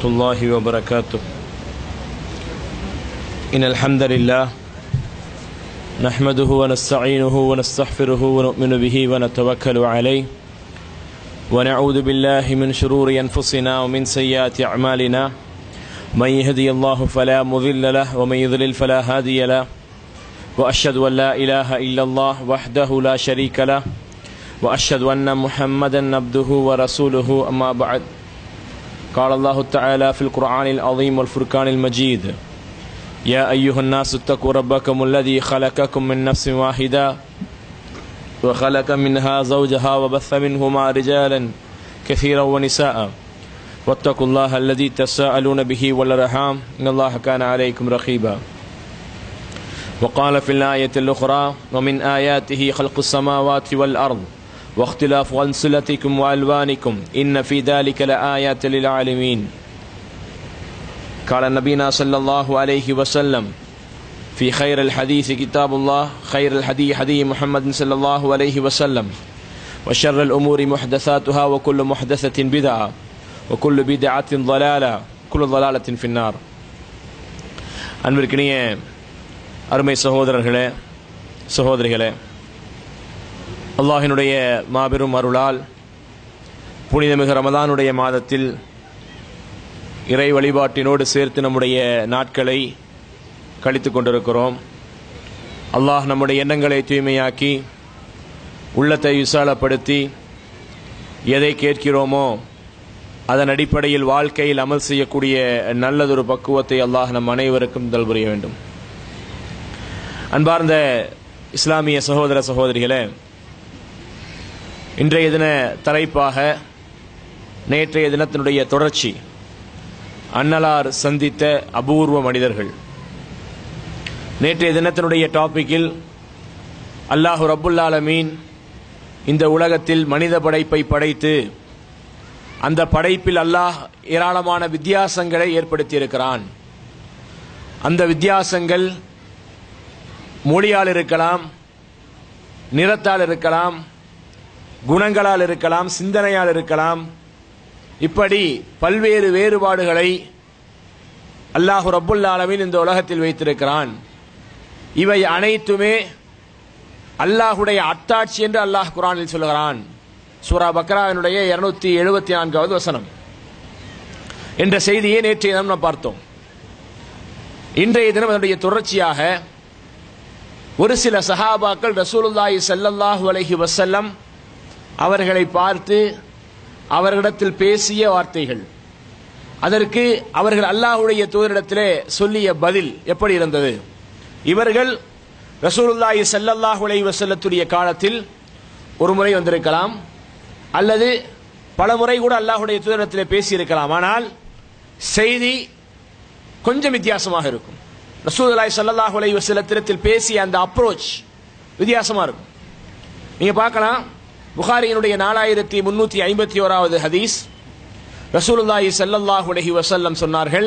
الله وبركاته إن الحمد لله نحمده ونستعينه ونستغفره ونؤمن به ونتوكل عليه ونعوذ بالله من شرور أنفسنا ومن سيئات أعمالنا من يهدي الله فلا مضل له ومن يضلل فلا هادي له وأشهد أن لا إله إلا الله وحده لا شريك له وأشهد أن محمدا عبده ورسوله أما بعد قال الله تعالى في القرآن العظيم والفرقان المجيد يا أيها الناس اتقوا ربكم الذي خلقكم من نفس واحدة وخلق منها زوجها وبث منهما رجالا كثيرا ونساء واتقوا الله الذي تساءلون به والأرحام إن الله كان عليكم رقيبا وقال في الآية الأخرى ومن آياته خلق السماوات والأرض واختلاف ألسنتكم وألوانكم إن في ذلك لآيات للعالمين قال نبينا صلى الله عليه وسلم في خير الحديث كتاب الله خير الحديث حديث محمد صلى الله عليه وسلم وشر الأمور محدثاتها وكل محدثة بدعة وكل بدعة ضلالة كل ضلالة في النار அன்பிற்கினிய அருமை சகோதரர்களே சகோதரிகளே அல்லாஹினுடைய மாபெரும் அருளால் புனிதமிகு ரமதானுடைய மாதத்தில் இறை வழிபாட்டினோடு சேர்த்து நம்முடைய நாட்களை கழித்து கொண்டிருக்கிறோம் அல்லாஹ் நம்முடைய எண்ணங்களை தூய்மையாக்கி உள்ளத்தை விசாலப்படுத்தி எதை கேட்கிறோமோ அதன் அடிப்படையில் வாழ்க்கையில் அமல் செய்யக்கூடிய நல்லதொரு பக்குவத்தை அல்லாஹ் நம் அனைவருக்கும் தல் புரிய வேண்டும் அன்பார்ந்த இஸ்லாமிய சகோதர சகோதரிகளே இன்றைய தின தலைப்பாக நேற்றைய தினத்தினுடைய தொடர்ச்சி அன்னலார் சந்தித்த அபூர்வ மனிதர்கள் நேற்றைய தினத்தினுடைய டாபிக்கில் அல்லாஹு ரபுல்லாலமீன் இந்த உலகத்தில் மனித படைப்பை படைத்து அந்த படைப்பில் அல்லாஹ் ஏராளமான வித்தியாசங்களை ஏற்படுத்தியிருக்கிறான் அந்த வித்தியாசங்கள் மொழியால் இருக்கலாம் நிறத்தால் இருக்கலாம் குணங்களால் இருக்கலாம் சிந்தனையால் இருக்கலாம் இப்படி பல்வேறு வேறுபாடுகளை அல்லாஹு ரப்புல் ஆலமின் இந்த உலகத்தில் வைத்திருக்கிறான் இவை அனைத்துமே அல்லாஹுடைய அத்தாட்சி என்று அல்லாஹ் குரானில் சொல்கிறான் சூரா பக்ராவினுடைய இருநூத்தி எழுபத்தி நான்காவது வசனம் என்ற செய்தியை நேற்றைய தினம் நாம் பார்த்தோம் இன்றைய தினம் அதனுடைய தொடர்ச்சியாக ஒரு சில சஹாபாக்கள் ரசூலுல்லாஹி சல்லல்லாஹு அலஹி வசல்லம் அவர்களை பார்த்து அவர்களிடத்தில் பேசிய வார்த்தைகள் அதற்கு அவர்கள் அல்லாஹுடைய தூதரிடத்திலே சொல்லிய பதில் எப்படி இருந்தது இவர்கள் ரசூலுல்லாஹி சல்லல்லாஹு அலைஹி வசல்லத்துடைய காலத்தில் ஒரு முறை வந்திருக்கலாம் அல்லது பல முறை கூட அல்லாஹுடைய தூதரத்தில் பேசியிருக்கலாம் ஆனால் செய்தி கொஞ்சம் வித்தியாசமாக இருக்கும் ரசூலுல்லாஹி சல்லல்லாஹு அலைஹி வஸல்லத்திடத்தில் பேசிய அந்த அப்ரோச் வித்தியாசமாக இருக்கும் நீங்க பார்க்கலாம் புகாரியினுடைய நாலாயிரத்தி முன்னூத்தி ஐம்பத்தி ஓராவது ஹதீஸ் ரசூலுல்லாஹி சல்லல்லாஹு அலைஹி வஸல்லம் சொன்னார்கள்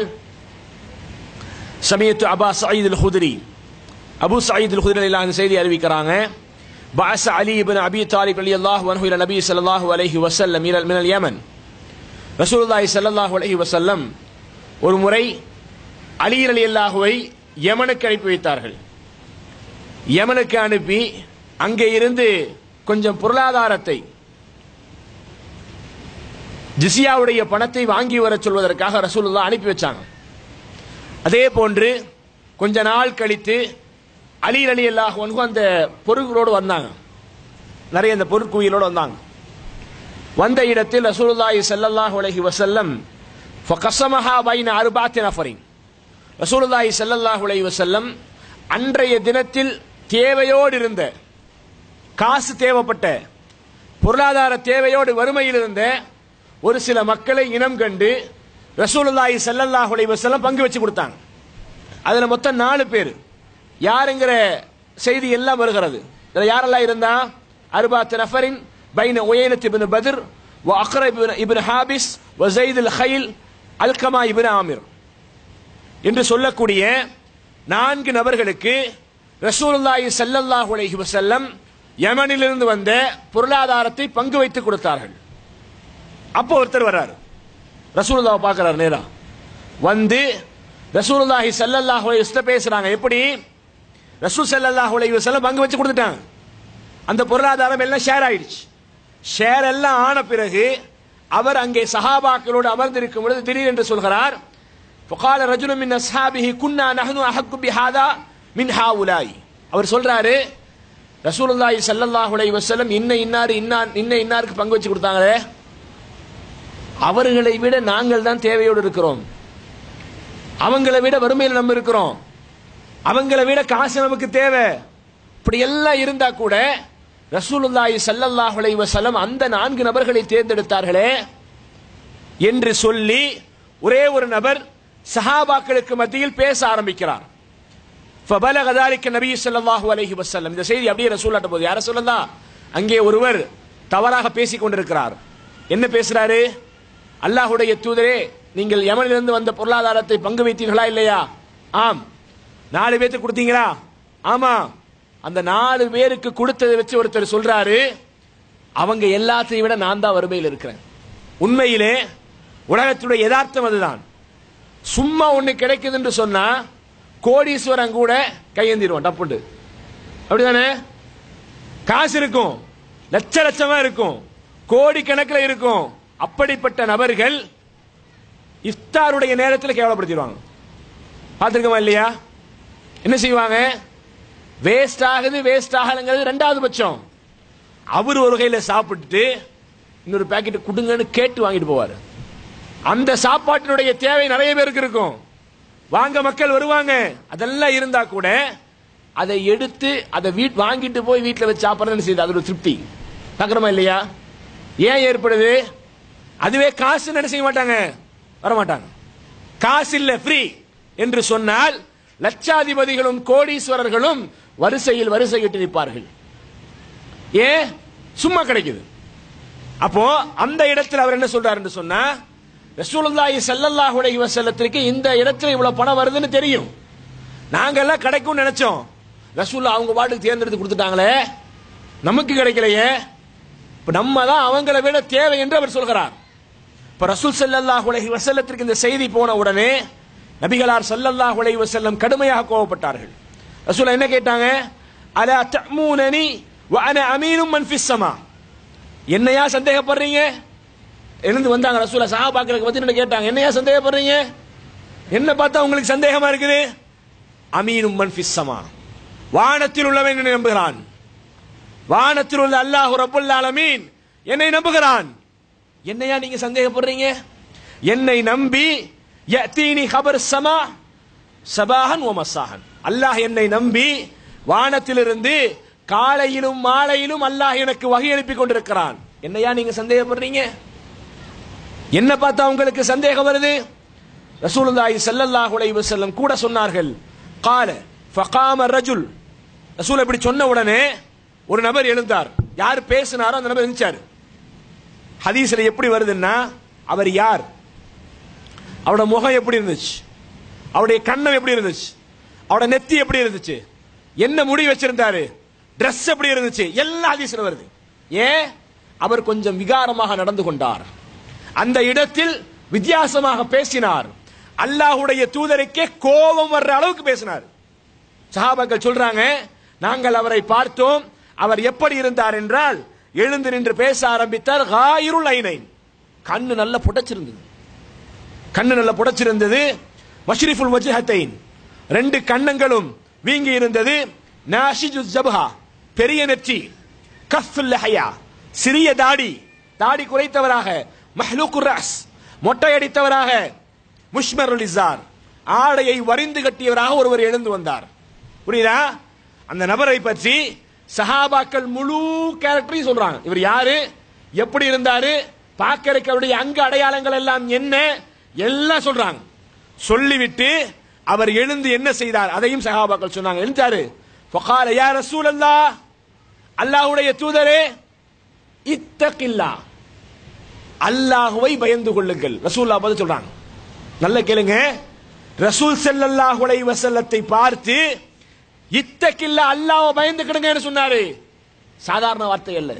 சமயத்து Aba Saeed al Khudri Abu Saeed al Khudri அல்லாஹ் செய்தி அறிவிக்கிறாங்க بعث علي بن ابي طالب رضي الله عنه الى النبي صلى الله عليه وسلم من اليمن رسول الله صلى الله عليه وسلم ஒரு முறை அலி அலி அல்லாஹுவை யமனுக்கு அனுப்பி வைத்தார்கள் யமனுக்கு அனுப்பி அங்கே இருந்து கொஞ்சம் பொருளாதாரத்தை ஜிசியாவுடைய பணத்தை வாங்கி வர சொல்வதற்காக ரசூலுல்லா அனுப்பி வச்சாங்க அதே போன்று கொஞ்ச நாள் கழித்து அலி அலி அல்லாஹ் அந்த பொருட்களோடு வந்தாங்க நிறைய இந்த பொருட்குவியலோடு வந்தாங்க வந்த இடத்தில் ரசூலுல்லாஹி ஸல்லல்லாஹு அலைஹி வஸல்லம் ஃபகஸமஹா பைன அர்பாத்தி நஃபரின் ரசூலுல்லாஹி ஸல்லல்லாஹு அலைஹி வஸல்லம் அன்றைய தினத்தில் தேவையோடு இருந்த காசு தேவைப்பட்ட பொருளாதார தேவையோடு வறுமையில் இருந்த ஒரு சில மக்களை இனம் கண்டு ரசூலுல்லாஹி ஸல்லல்லாஹு அலைஹி வஸல்லம் பங்கு வச்சு கொடுத்தாங்க அதுல மொத்தம் நாலு பேர் யாருங்கிற செய்தி எல்லாம் வருகிறது இதுல யாரெல்லாம் இருந்தா அர்பாத் நஃபரின் பைன உயனத் இப்னு பத்ர் வ அக்ர இப்னு ஹாபிஸ் வ ஸைத் அல் ஹைல் அல்கமா இப்னு ஆமிர் என்று சொல்லக்கூடிய நான்கு நபர்களுக்கு ரசூலுல்லாஹி ஸல்லல்லாஹு அலைஹி வஸல்லம் யமனிலிருந்து வந்த பொருளாதாரத்தை பங்கு வைத்து கொடுத்தார்கள் அப்போ ஒருத்தர் வர்றாரு ரசூலுல்லாவை பார்க்கறாரு நேரா வந்து ரசூலுல்லாஹி ஸல்லல்லாஹு அலைஹி வஸல்லம் பேசுறாங்க எப்படி ரசூல் ஸல்லல்லாஹு அலைஹி வஸல்லம் பங்கு வச்சு கொடுத்துட்டாங்க அந்த பொருளாதாரம் எல்லாம் ஷேர் ஆயிடுச்சு ஷேர் எல்லாம் ஆன பிறகு அவர் அங்கே சஹாபாக்களோடு அமர்ந்திருக்கும் பொழுது திடீரென்று சொல்கிறார் فقال رجل من اصحابه كنا نحن احق بهذا من هؤلاء அவர் சொல்றாரு ரசூலுல்லாஹி ஸல்லல்லாஹு அலைஹி வஸல்லம் இன்ன இன்னார் இன்னா இன்ன இன்னாருக்கு பங்கு வச்சு கொடுத்தாங்களே அவர்களை விட நாங்கள் தான் தேவையோடு இருக்கிறோம் அவங்களை விட வறுமையில் நம்ம இருக்கிறோம் அவங்களை விட காசு நமக்கு தேவை இப்படி எல்லாம் இருந்தா கூட ரசூலுல்லாஹி ஸல்லல்லாஹு அலைஹி வஸல்லம் அந்த நான்கு நபர்களை தேர்ந்தெடுத்தார்களே என்று சொல்லி ஒரே ஒரு நபர் சஹாபாக்களுக்கு மத்தியில் பேச ஆரம்பிக்கிறார் فبلغ ذلك النبي صلى الله عليه وسلم இந்த செய்தி அப்படியே ரசூலாட்ட போகுது யார சொல்லலாம் அங்கே ஒருவர் தவறாக பேசிக் கொண்டிருக்கிறார் என்ன பேசுறாரு அல்லாஹ்வுடைய தூதரே நீங்கள் யமனிலிருந்து வந்த பொருளாதாரத்தை பங்கு வைத்தீர்களா இல்லையா ஆம் நாலு பேருக்கு கொடுத்தீங்களா ஆமா அந்த நாலு பேருக்கு கொடுத்ததை வச்சு ஒருத்தர் சொல்றாரு அவங்க எல்லாத்தையும் விட நான் தான் வறுமையில் இருக்கிறேன் உண்மையிலே உலகத்துடைய யதார்த்தம் அதுதான் சும்மா ஒண்ணு கிடைக்குது என்று சொன்னா கோடீஸ்வரன் கூட கையேந்திடுவான் டப்புண்டு அப்படிதானே காசு இருக்கும் லட்ச லட்சமா இருக்கும் கோடி கணக்கில் இருக்கும் அப்படிப்பட்ட நபர்கள் இஃப்தாருடைய நேரத்தில் கேவலப்படுத்திடுவாங்க பார்த்துருக்கோமா இல்லையா என்ன செய்வாங்க வேஸ்ட் ஆகுது வேஸ்ட் ஆகலைங்கிறது ரெண்டாவது பட்சம் அவர் ஒரு வகையில் சாப்பிட்டுட்டு இன்னொரு பாக்கெட் கொடுங்கன்னு கேட்டு வாங்கிட்டு போவார் அந்த சாப்பாட்டினுடைய தேவை நிறைய பேருக்கு இருக்கும் வாங்க மக்கள் வருவாங்க அதெல்லாம் இருந்தா கூட அதை எடுத்து அதை வீட் வாங்கிட்டு போய் வீட்டில் வச்சு சாப்பிட்றது செய்யுது அது ஒரு திருப்தி பார்க்குறோமா இல்லையா ஏன் ஏற்படுது அதுவே காசு என்ன செய்ய மாட்டாங்க வரமாட்டாங்க காசு இல்ல ஃப்ரீ என்று சொன்னால் லட்சாதிபதிகளும் கோடீஸ்வரர்களும் வரிசையில் வரிசையிட்டு நிற்பார்கள் ஏன் சும்மா கிடைக்குது அப்போ அந்த இடத்துல அவர் என்ன சொல்றாரு என்று சொன்னா ரசூலுல்லாஹி ஸல்லல்லாஹு அலைஹி வஸல்லத்திற்கு இந்த இடத்துல இவ்வளவு பணம் வருதுன்னு தெரியும் நாங்க எல்லாம் கிடைக்கும்னு நினைச்சோம் ரசூல்லா அவங்க பாட்டுக்கு தேர்ந்தெடுத்து கொடுத்துட்டாங்களே நமக்கு கிடைக்கலையே இப்ப நம்ம தான் அவங்கள விட தேவை என்று அவர் சொல்கிறார் இப்ப ரசூல் ஸல்லல்லாஹு அலைஹி வஸல்லத்திற்கு இந்த செய்தி போன உடனே நபிகளார் ஸல்லல்லாஹு அலைஹி வஸல்லம் கடுமையாக கோபப்பட்டார்கள் ரசூல் என்ன கேட்டாங்க அலா தஅமூனனி வ அன அமீனும் மன் ஃபிஸ் ஸமா என்னையா சந்தேகப்படுறீங்க எழுந்து வந்தாங்க ரசூலா சஹாபாக்களுக்கு பத்தி கேட்டாங்க என்னையா சந்தேகப்படுறீங்க என்ன பார்த்தா உங்களுக்கு சந்தேகமா இருக்குது அமீனும் மன் ஃபிஸ் ஸமா வானத்தில் உள்ளவன் என்னை நம்புகிறான் வானத்தில் உள்ள அல்லாஹ் ரப்புல் ஆலமீன் என்னை நம்புகிறான் என்னையா நீங்க சந்தேகப்படுறீங்க என்னை நம்பி யத்தீனி ஹபர் சமா சபாஹன் ஓ மசாஹன் அல்லாஹ் என்னை நம்பி வானத்திலிருந்து காலையிலும் மாலையிலும் அல்லாஹ் எனக்கு வகை அனுப்பி கொண்டிருக்கிறான் என்னையா நீங்க சந்தேகப்படுறீங்க என்ன பார்த்தா உங்களுக்கு சந்தேகம் வருது ரசூலுல்லாஹி ஸல்லல்லாஹு அலைஹி வஸல்லம் கூட சொன்னார்கள் قال فقام الرجل ரசூல் இப்படி சொன்ன உடனே ஒரு நபர் எழுந்தார் யார் பேசினாரோ அந்த நபர் எழுந்தார் ஹதீஸ்ல எப்படி வருதுன்னா அவர் யார் அவரோட முகம் எப்படி இருந்துச்சு அவருடைய கண்ணம் எப்படி இருந்துச்சு அவரோட நெத்தி எப்படி இருந்துச்சு என்ன முடி வச்சிருந்தாரு Dress எப்படி இருந்துச்சு எல்லா ஹதீஸ்ல வருது ஏன் அவர் கொஞ்சம் விகாரமாக நடந்து கொண்டார் அந்த இடத்தில் வித்தியாசமாக பேசினார் அல்லாஹ்வுடைய தூதருக்கே கோபம் வர்ற அளவுக்கு பேசினார் சஹாபாக்கள் சொல்றாங்க நாங்கள் அவரை பார்த்தோம் அவர் எப்படி இருந்தார் என்றால் எழுந்து நின்று பேச ஆரம்பித்தார் காயிருள் ஐனைன் கண்ணு நல்ல புடைச்சிருந்தது கண்ணு நல்ல புடைச்சிருந்தது மஷ்ரிஃபுல் வஜ்ஹத்தைன் ரெண்டு கண்ணங்களும் வீங்கி இருந்தது நாஷிஜு ஜப்ஹா பெரிய நெற்றி கஃபுல் லஹயா சிறிய தாடி தாடி குறைத்தவராக மஹ்லூக்குர் ரஸ் மொட்டை அடித்தவராக முஷ்மருல் இசார் ஆடையை வரிந்து கட்டியவராக ஒருவர் எழுந்து வந்தார் புரியுதா அந்த நபரை பற்றி சஹாபாக்கள் முழு கேரக்டரையும் சொல்றாங்க இவர் யாரு எப்படி இருந்தாரு பார்க்கறதுக்கு அவருடைய அங்க அடையாளங்கள் எல்லாம் என்ன எல்லாம் சொல்றாங்க சொல்லிவிட்டு அவர் எழுந்து என்ன செய்தார் அதையும் சஹாபாக்கள் சொன்னாங்க எழுந்தாரு ஃபகால யா ரசூலல்லாஹ் அல்லாஹ்வுடைய தூதரே இத்தகில்லா அல்லாஹுவை பயந்து கொள்ளுங்கள் ரசூல்லா பதில் சொல்றாங்க நல்ல கேளுங்க ரசூல் ஸல்லல்லாஹு அலைஹி வஸல்லத்தை பார்த்து இத்தகில்லா அல்லாஹ்வை பயந்துக்கிடுங்கன்னு சொன்னாரு சாதாரண வார்த்தை அல்ல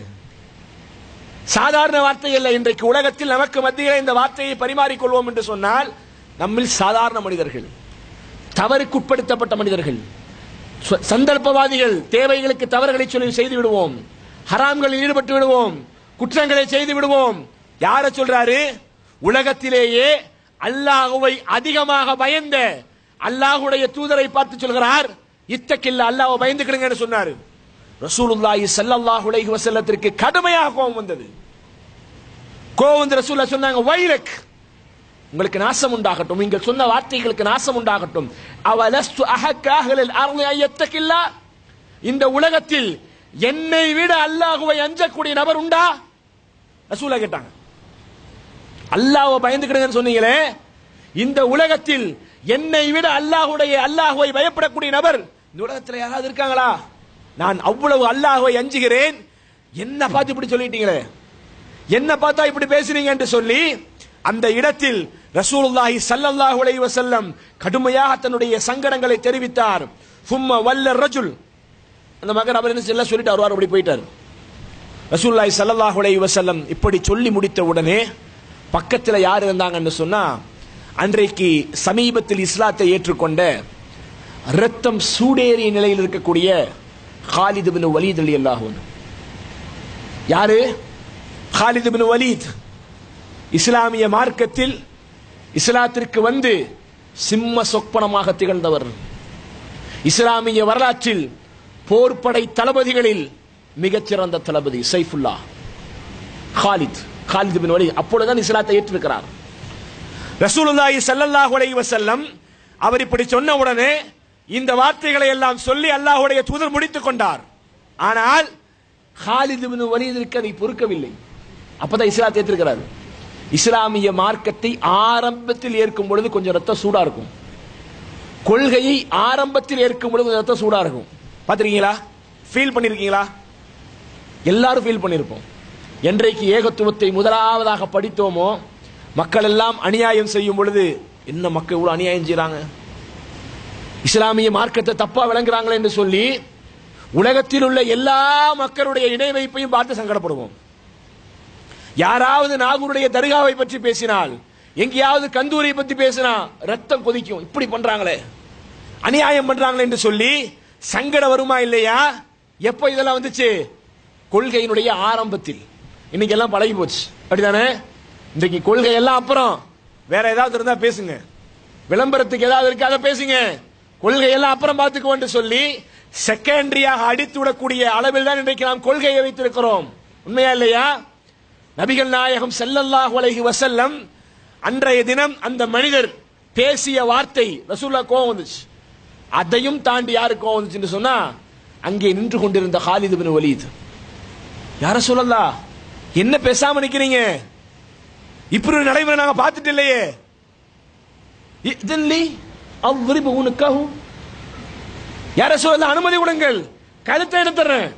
சாதாரண வார்த்தை அல்ல இன்றைக்கு உலகத்தில் நமக்கு மத்தியில் இந்த வார்த்தையை பரிமாறிக்கொள்வோம் என்று சொன்னால் நம்மில் சாதாரண மனிதர்கள் தவறுக்குட்படுத்தப்பட்ட மனிதர்கள் ச- சந்தர்ப்பவாதிகள் தேவைகளுக்கு தவறுகளை சொல்லி செய்து விடுவோம் ஹராம்களில் ஈடுபட்டு விடுவோம் குற்றங்களை செய்து விடுவோம் யார சொல்றாரு உலகத்திலேயே அல்லாஹுவை அதிகமாக பயந்த அல்லாஹுடைய தூதரை பார்த்து சொல்கிறார் இத்தக்கில்ல அல்லாஹ்வை பயந்துக்கிடுங்கன்னு சொன்னாரு ரசூலுல்லாஹி ஸல்லல்லாஹு அலைஹி வஸல்லத்திற்கு கடுமையாக கோபம் வந்தது கோபம் வந்து ரசூலுல்லாஹ் சொன்னாங்க வைரக் உங்களுக்கு நாசம் உண்டாகட்டும் நீங்கள் சொன்ன வார்த்தைகளுக்கு நாசம் உண்டாகட்டும் அவலஸ்து அஹக்காஹலில் அருள் ஐயத்தக்கில்லா இந்த உலகத்தில் என்னை விட அல்லாஹுவை அஞ்சக்கூடிய நபர் உண்டா ரசூலா கேட்டாங்க அல்லாஹ்வை பயந்துக்கிடுங்கன்னு சொன்னீங்களே இந்த உலகத்தில் என்னை விட அல்லாஹுடைய அல்லாஹுவை பயப்படக்கூடிய நபர் இந்த உலகத்தில் யாராவது இருக்காங்களா நான் அவ்வளவு அல்லாஹுவை அஞ்சுகிறேன் என்ன பார்த்து இப்படி சொல்லிட்டீங்களே என்ன பார்த்தா இப்படி பேசுறீங்க என்று சொல்லி அந்த இடத்தில் ரசூலுல்லாஹி ஸல்லல்லாஹு அலைஹி வஸல்லம் கடுமையாக தன்னுடைய சங்கடங்களை தெரிவித்தார் சும்ம வல்ல ரஜுல் அந்த மகன் அவர் என்ன சொல்ல சொல்லிட்டு வருவார் அப்படி போயிட்டார் ரசூலுல்லாஹி ஸல்லல்லாஹு அலைஹி வஸல்லம் இப்படி சொல்லி முடித்த உடனே பக்கத்தில் யார் இருந்தாங்கன்னு சொன்னா அன்றைக்கு சமீபத்தில் இஸ்லாத்தை ஏற்றுக்கொண்ட ரத்தம் சூடேறிய நிலையில் இருக்கக்கூடிய ஹாலித் பின் வலீத் ரலியல்லாஹு அன்ஹு யாரு ஹாலித் பின் வலீத் இஸ்லாமிய மார்க்கத்தில் இஸ்லாத்திற்கு வந்து சிம்ம சொப்பனமாக திகழ்ந்தவர் இஸ்லாமிய வரலாற்றில் போர்ப்படை தளபதிகளில் மிகச்சிறந்த தளபதி Saifullah Khalid Khalid bin Walid அப்பொழுதுதான் இஸ்லாத்தை ஏற்றிருக்கிறார் ரசூலுல்லாஹி ஸல்லல்லாஹு அலைஹி வஸல்லம் அவர் இப்படி சொன்ன உடனே இந்த வார்த்தைகளை எல்லாம் சொல்லி அல்லாஹ்வுடைய தூதர் முடித்துக் கொண்டார் ஆனால் ஹாலித் பின் வலீதிற்கு அதை பொறுக்கவில்லை அப்பதான் இஸ்லாத்தை ஏற்றிருக்கிறார் இஸ்லாமிய மார்க்கத்தை ஆரம்பத்தில் ஏற்கும் பொழுது கொஞ்சம் ரத்தம் சூடா இருக்கும் கொள்கையை ஆரம்பத்தில் ஏற்கும் பொழுது கொஞ்சம் ரத்தம் சூடா இருக்கும் பார்த்திருக்கீங்களா ஃபீல் பண்ணிருக்கீங்களா எல்லாரும் ஃபீல் பண்ணியிருப்போம் என்றைக்கு ஏகத்துவத்தை முதலாவதாக படித்தோமோ மக்கள் எல்லாம் அநியாயம் செய்யும் பொழுது என்ன மக்கள் இவ்வளவு அநியாயம் செய்றாங்க இஸ்லாமிய மார்க்கத்தை தப்பா விளங்குறாங்களே என்று சொல்லி உலகத்தில் உள்ள எல்லா மக்களுடைய இணை வைப்பையும் பார்த்து சங்கடப்படுவோம் யாராவது நாகூருடைய தர்காவை பற்றி பேசினால் எங்கேயாவது கந்தூரியை பற்றி பேசினா ரத்தம் கொதிக்கும் இப்படி பண்றாங்களே அநியாயம் பண்றாங்களே என்று சொல்லி சங்கடம் வருமா இல்லையா எப்ப இதெல்லாம் வந்துச்சு கொள்கையினுடைய ஆரம்பத்தில் இன்னைக்கு எல்லாம் பழகி போச்சு அப்படிதானே இன்றைக்கு கொள்கை எல்லாம் அப்புறம் வேற ஏதாவது இருந்தா பேசுங்க விளம்பரத்துக்கு ஏதாவது இருக்கு அதை பேசுங்க கொள்கை எல்லாம் அப்புறம் பார்த்துக்குவோம் சொல்லி செகண்டரியாக அடித்து விடக்கூடிய அளவில் தான் இன்றைக்கு நாம் கொள்கையை வைத்திருக்கிறோம் உண்மையா இல்லையா நபிகள் நாயகம் ஸல்லல்லாஹு அலைஹி வஸல்லம் அன்றைய தினம் அந்த மனிதர் பேசிய வார்த்தை ரசூல்லா கோவம் வந்துச்சு அதையும் தாண்டி யாரு கோவம் வந்துச்சுன்னு சொன்னா அங்கே நின்று கொண்டிருந்த ஹாலித் பின் வலீத் யார சொல்லலாம் என்ன பேசாம நிக்கிறீங்க இப்படி ஒரு நடைமுறை நாங்க பார்த்துட்டு இல்லையே இதன்லி அவ்வரிபு உனக்காகு யார சொல்லல அனுமதி கொடுங்கள் கழுத்தை எடுத்துறேன்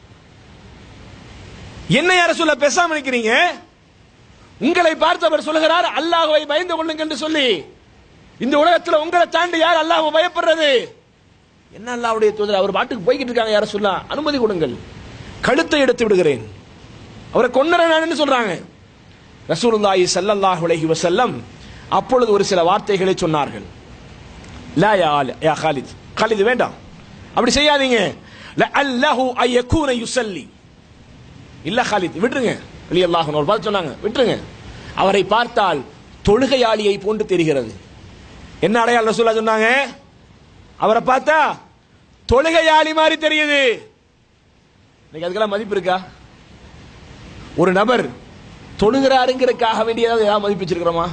என்ன யார சொல்ல பேசாம நிக்கிறீங்க உங்களை பார்த்து அவர் சொல்லுகிறார் அல்லாஹ்வை பயந்து கொள்ளுங்க என்று சொல்லி இந்த உலகத்துல உங்களை தாண்டி யார் அல்லாஹ்வை பயப்படுறது என்ன அல்லாஹ்வுடைய தூதர் அவர் பாட்டுக்கு போய்கிட்டு இருக்காங்க யார சொல்ல அனுமதி கொடுங்கள் கழுத்தை எடுத்து விடுகிறேன் அவரை கொன்னற நான் சொல்றாங்க ரசூலுல்லாஹி ஸல்லல்லாஹு அலைஹி வஸல்லம் அப்பொழுது ஒரு சில வார்த்தைகளை சொன்னார்கள் லா யா ஆல்- யா காலித் காலித் வேண்டாம் அப்படி செய்யாதீங்க லஅல்லஹு அய்யகூன யுஸல்லி இல்ல காலித் விட்டுருங்க வெளியே அல்லாஹ் ஒரு பார்த்து சொன்னாங்க விட்டுருங்க அவரை பார்த்தால் தொழுகையாளியை போன்று தெரிகிறது என்ன அடையாளம் ரசூலா சொன்னாங்க அவரை பார்த்தா தொழுகையாளி மாதிரி தெரியுது இன்னைக்கு அதுக்கெல்லாம் மதிப்பு இருக்கா ஒரு நபர் தொழுகிறாருங்கிறதுக்காக வேண்டிய ஏதாவது ஏதாவது மதிப்பு வச்சிருக்கிறோமா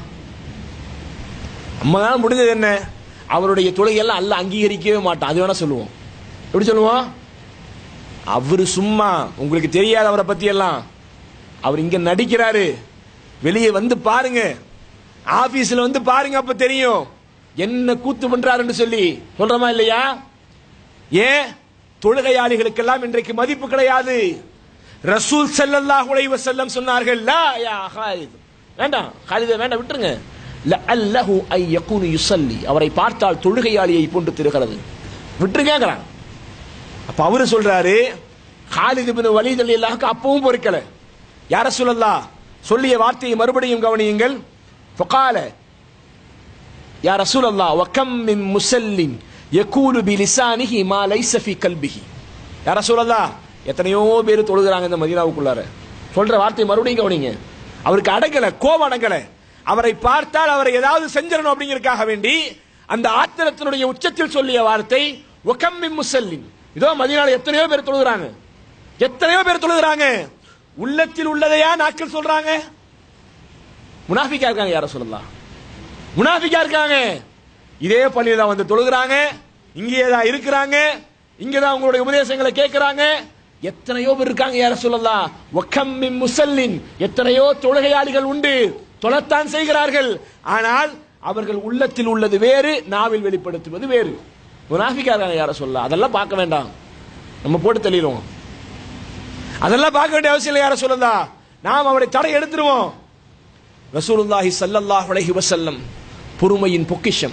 நம்ம தான் முடிஞ்சது என்ன அவருடைய தொழுகையெல்லாம் அல்ல அங்கீகரிக்கவே மாட்டான் அது வேணா சொல்லுவோம் எப்படி சொல்லுவோம் அவரு சும்மா உங்களுக்கு தெரியாத அவரை பத்தி எல்லாம் அவர் இங்க நடிக்கிறாரு வெளியே வந்து பாருங்க ஆபீஸ்ல வந்து பாருங்க அப்ப தெரியும் என்ன கூத்து பண்றாருன்னு சொல்லி சொல்றோமா இல்லையா ஏன் தொழுகையாளிகளுக்கெல்லாம் இன்றைக்கு மதிப்பு கிடையாது ரசூல் ஸல்லல்லாஹு அலைஹி வஸல்லம் சொன்னார்கள் லா யா ஹாலித் வேண்டாம் ஹாலித வேண்டாம் விட்டுருங்க லஅல்லஹு ஐ யகூனு யுஸல்லி அவரை பார்த்தால் தொழுகையாளியை போன்று திருகிறது விட்டுருங்கிறான் அப்ப அவரு சொல்றாரு ஹாலித் இப்னு வலீத் ரலியல்லாஹுக்கு அப்பவும் பொறுக்கல யார சொல்லல்லா சொல்லிய வார்த்தையை மறுபடியும் கவனியுங்கள் ஃபகால யா ரசூல் அல்லாஹ் வக்கம் மின் முசல்லின் யகூலு பி லிசானிஹி மா லைஸ ஃபீ கல்பிஹி யா ரசூல் அல்லாஹ் எத்தனையோ பேர் தொழுகிறாங்க இந்த மதீனாவுக்குள்ளார சொல்ற வார்த்தை மறுபடியும் கவனிங்க அவருக்கு அடங்கல கோபம் அடங்கல அவரை பார்த்தால் அவரை ஏதாவது செஞ்சிடணும் அப்படிங்கறதுக்காக வேண்டி அந்த ஆத்திரத்தினுடைய உச்சத்தில் சொல்லிய வார்த்தை ஒகம் மின் முசல்லின் இதோ மதீனால எத்தனையோ பேர் தொழுகிறாங்க எத்தனையோ பேர் தொழுகிறாங்க உள்ளத்தில் உள்ளதையா நாட்கள் சொல்றாங்க முனாஃபிக்கா இருக்காங்க யார சொல்லலாம் முனாஃபிக்கா இருக்காங்க இதே பள்ளியில தான் வந்து தொழுகிறாங்க இங்கேயே தான் இருக்கிறாங்க இங்க தான் உங்களுடைய உபதேசங்களை கேட்கிறாங்க எத்தனையோ பேர் இருக்காங்க யார சொல்லலாம் ஒக்கம் மின் முசல்லின் எத்தனையோ தொழுகையாளிகள் உண்டு தொழத்தான் செய்கிறார்கள் ஆனால் அவர்கள் உள்ளத்தில் உள்ளது வேறு நாவில் வெளிப்படுத்துவது வேறு முனாஃபிக்கா இருக்காங்க யார சொல்லலாம் அதெல்லாம் பார்க்க வேண்டாம் நம்ம போட்டு தெளிவோம் அதெல்லாம் பார்க்க வேண்டிய அவசியம் இல்லை யார சொல்லலாம் நாம் அவருடைய தடை எடுத்துருவோம் ரசூலுல்லாஹி ஸல்லல்லாஹு அலைஹி வஸல்லம் பொறுமையின் பொக்கிஷம்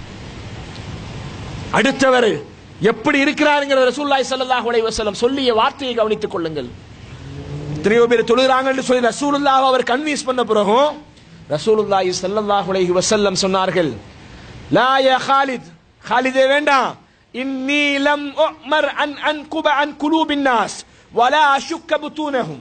அடுத்தவர் எப்படி இருக்கிறாருங்கிற ரசூலுல்லாஹி ஸல்லல்லாஹு அலைஹி வஸல்லம் சொல்லிய வார்த்தையை கவனித்துக் கொள்ளுங்கள் எத்தனையோ பேர் தொழுகிறாங்கன்னு சொல்லி ரசூலுல்லாஹ் அவர் கன்வின்ஸ் பண்ண பிறகும் ரசூலுல்லாஹி ஸல்லல்லாஹு அலைஹி வஸல்லம் சொன்னார்கள் லா யா ஹாலித் ஹாலிதே வேண்டாம் இன்னி லம் உமர் அன் அன்குப அன் குலூபின் நாஸ் வலா அஷுக்க புத்தூனஹும்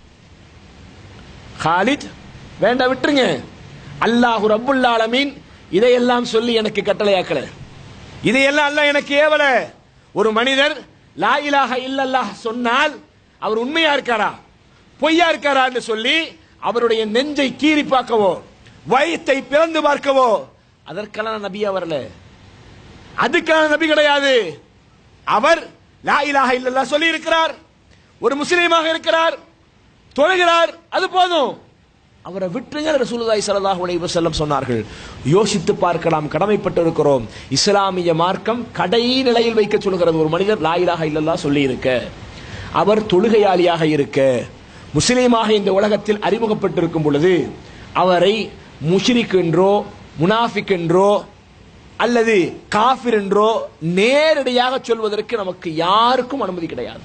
ஹாலித் வேண்டாம் விட்டுருங்க அல்லாஹு ரப்புல் ஆலமீன் இதையெல்லாம் சொல்லி எனக்கு கட்டளையாக்கல இதையெல்லாம் அல்லாஹ் எனக்கு ஏவல ஒரு மனிதர் லா இலாஹ இல்லல்லாஹ் சொன்னால் அவர் உண்மையா இருக்காரா பொய்யா இருக்காரான்னு சொல்லி அவருடைய நெஞ்சை கீறி பார்க்கவோ வயித்தை பிறந்து பார்க்கவோ அதற்கெல்லாம் நபியா வரல அதுக்கான நபி கிடையாது அவர் லா இலாஹ இல்லல்லாஹ் சொல்லி இருக்கிறார் ஒரு முஸ்லீமாக இருக்கிறார் தொழுகிறார் அது போதும் அவரை விட்டுருங்க ரசூலுல்லாஹி ஸல்லல்லாஹு அலைஹி வஸல்லம் சொன்னார்கள் யோசித்து பார்க்கலாம் கடமைப்பட்டு இருக்கிறோம் இஸ்லாமிய மார்க்கம் கடை நிலையில் வைக்க சொல்கிறது ஒரு மனிதர் லா இலாஹ இல்லல்லாஹ் சொல்லி இருக்க அவர் தொழுகையாளியாக இருக்க முஸ்லீமாக இந்த உலகத்தில் அறிமுகப்பட்டிருக்கும் பொழுது அவரை முஷ்ரிக் என்றோ முனாஃபிக் என்றோ அல்லது காஃபிர் என்றோ நேரடியாக சொல்வதற்கு நமக்கு யாருக்கும் அனுமதி கிடையாது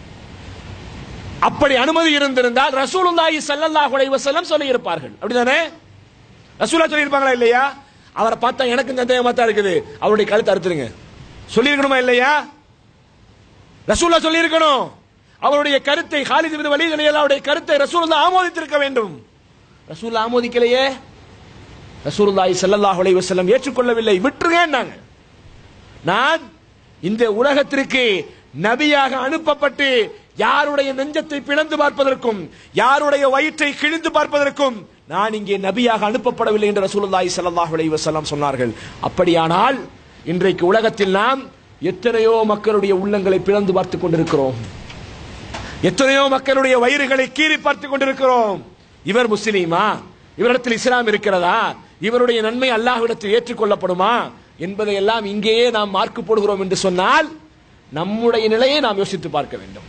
அப்படி அனுமதி இருந்திருந்தால் ரசூலுல்லாஹி ஸல்லல்லாஹு அலைஹி வஸல்லம் சொல்லி இருப்பார்கள் அப்படிதானே ரசூலா சொல்லி இருப்பாங்களா இல்லையா அவரை பார்த்தா எனக்கு சந்தேகமா தான் இருக்குது அவருடைய கழுத்தை அறுத்துருங்க சொல்லி இருக்கணுமா இல்லையா ரசூலா சொல்லி இருக்கணும் அவருடைய கருத்தை ஹாலித் பின் வலீத் ரலியல்லாஹு அவருடைய கருத்தை ரசூலுல்லாஹ் ஆமோதித்திருக்க வேண்டும் ரசூலுல்லாஹ் ஆமோதிக்கலையே ரசூலுல்லாஹி ஸல்லல்லாஹு அலைஹி வஸல்லம் ஏற்றுக்கொள்ளவில்லை விட்டுருங்கன்னாங்க நான் இந்த உலகத்திற்கு நபியாக அனுப்பப்பட்டு யாருடைய நெஞ்சத்தை பிளந்து பார்ப்பதற்கும் யாருடைய வயிற்றை கிழிந்து பார்ப்பதற்கும் நான் இங்கே நபியாக அனுப்பப்படவில்லை என்று ரசூலுல்லாஹி ஸல்லல்லாஹு அலைஹி வஸல்லம் சொன்னார்கள் அப்படியானால் இன்றைக்கு உலகத்தில் நாம் எத்தனையோ மக்களுடைய உள்ளங்களை பிளந்து பார்த்துக் கொண்டிருக்கிறோம் எத்தனையோ மக்களுடைய வயிறுகளை கீறி பார்த்துக் கொண்டிருக்கிறோம் இவர் முஸ்லீமா இவரிடத்தில் இஸ்லாம் இருக்கிறதா இவருடைய நன்மை அல்லாஹ்விடத்தில் ஏற்றுக்கொள்ளப்படுமா என்பதை எல்லாம் இங்கேயே நாம் மார்க்கு போடுகிறோம் என்று சொன்னால் நம்முடைய நிலையை நாம் யோசித்து பார்க்க வேண்டும்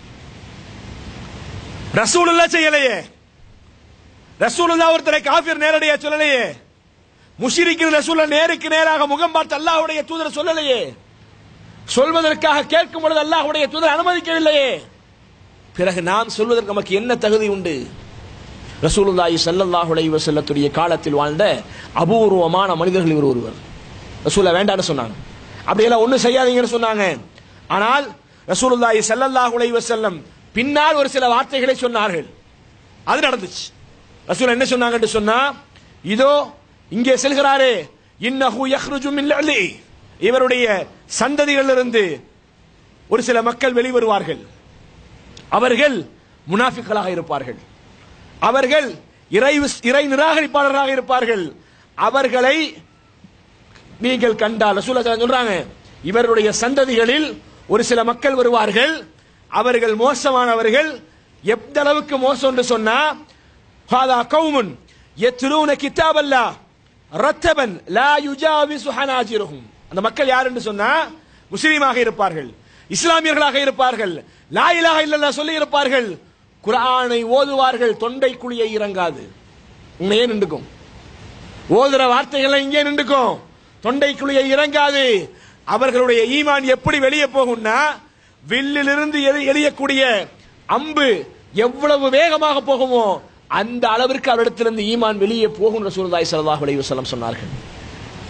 ரசூலுல்லா செய்யலையே ரசூலுல்லா ஒருத்தரை காஃபிர் நேரடியா சொல்லலையே முஷிரிக்கு ரசூல நேருக்கு நேராக முகம் பார்த்து அல்லாஹ்வுடைய தூதர் சொல்லலையே சொல்வதற்காக கேட்கும் பொழுது அல்லாஹ்வுடைய தூதர் அனுமதிக்கவில்லையே பிறகு நாம் சொல்வதற்கு நமக்கு என்ன தகுதி உண்டு ரசூலுல்லாஹி ஸல்லல்லாஹு அலைஹி வஸல்லத்துடைய காலத்தில் வாழ்ந்த அபூர்வமான மனிதர்கள் இவர் ஒருவர் ரசூலை வேண்டாம்னு சொன்னாங்க அப்படியெல்லாம் ஒன்றும் செய்யாதீங்கன்னு சொன்னாங்க ஆனால் ரசூலுல்லாஹி ஸல்லல்லாஹு அலைஹி வஸல்லம் பின்னால் ஒரு சில வார்த்தைகளை சொன்னார்கள் அது நடந்துச்சு ரசூல் என்ன சொன்னாங்கன்னு சொன்னா இதோ இங்கே செல்கிறாரே இன்னஹு யஹ்ருஜு மின் லஅலி இவருடைய சந்ததிகளிலிருந்து ஒரு சில மக்கள் வெளிவருவார்கள் அவர்கள் முனாஃபிக்களாக இருப்பார்கள் அவர்கள் இறை இறை நிராகரிப்பாளர்களாக இருப்பார்கள் அவர்களை நீங்கள் கண்டால் ரசூலா சொல்றாங்க இவருடைய சந்ததிகளில் ஒரு சில மக்கள் வருவார்கள் அவர்கள் மோசமானவர்கள் எந்த அளவுக்கு மோசம் என்று சொன்னா ஹாதா கௌமுன் யத்ரூன கிதாபல்லா ரத்தபன் லா யுஜாவிசு ஹனாஜிருஹும் அந்த மக்கள் யார் என்று சொன்னா முஸ்லீமாக இருப்பார்கள் இஸ்லாமியர்களாக இருப்பார்கள் லா இலாஹ இல்லல்லாஹ் சொல்லி இருப்பார்கள் குர்ஆனை ஓதுவார்கள் தொண்டை குழியை இறங்காது இங்கேயே நின்றுக்கும் ஓதுற வார்த்தைகள் இங்கே நின்றுக்கும் தொண்டை குழியை இறங்காது அவர்களுடைய ஈமான் எப்படி வெளியே போகும்னா வில்லிலிருந்து எரி- எரியக்கூடிய அம்பு எவ்வளவு வேகமாக போகுமோ அந்த அளவிற்கு அவரிடத்திலிருந்து ஈமான் வெளியே போகும் ரசூலுல்லாஹி ஸல்லல்லாஹு அலைஹி வஸல்லம் சொன்னார்கள்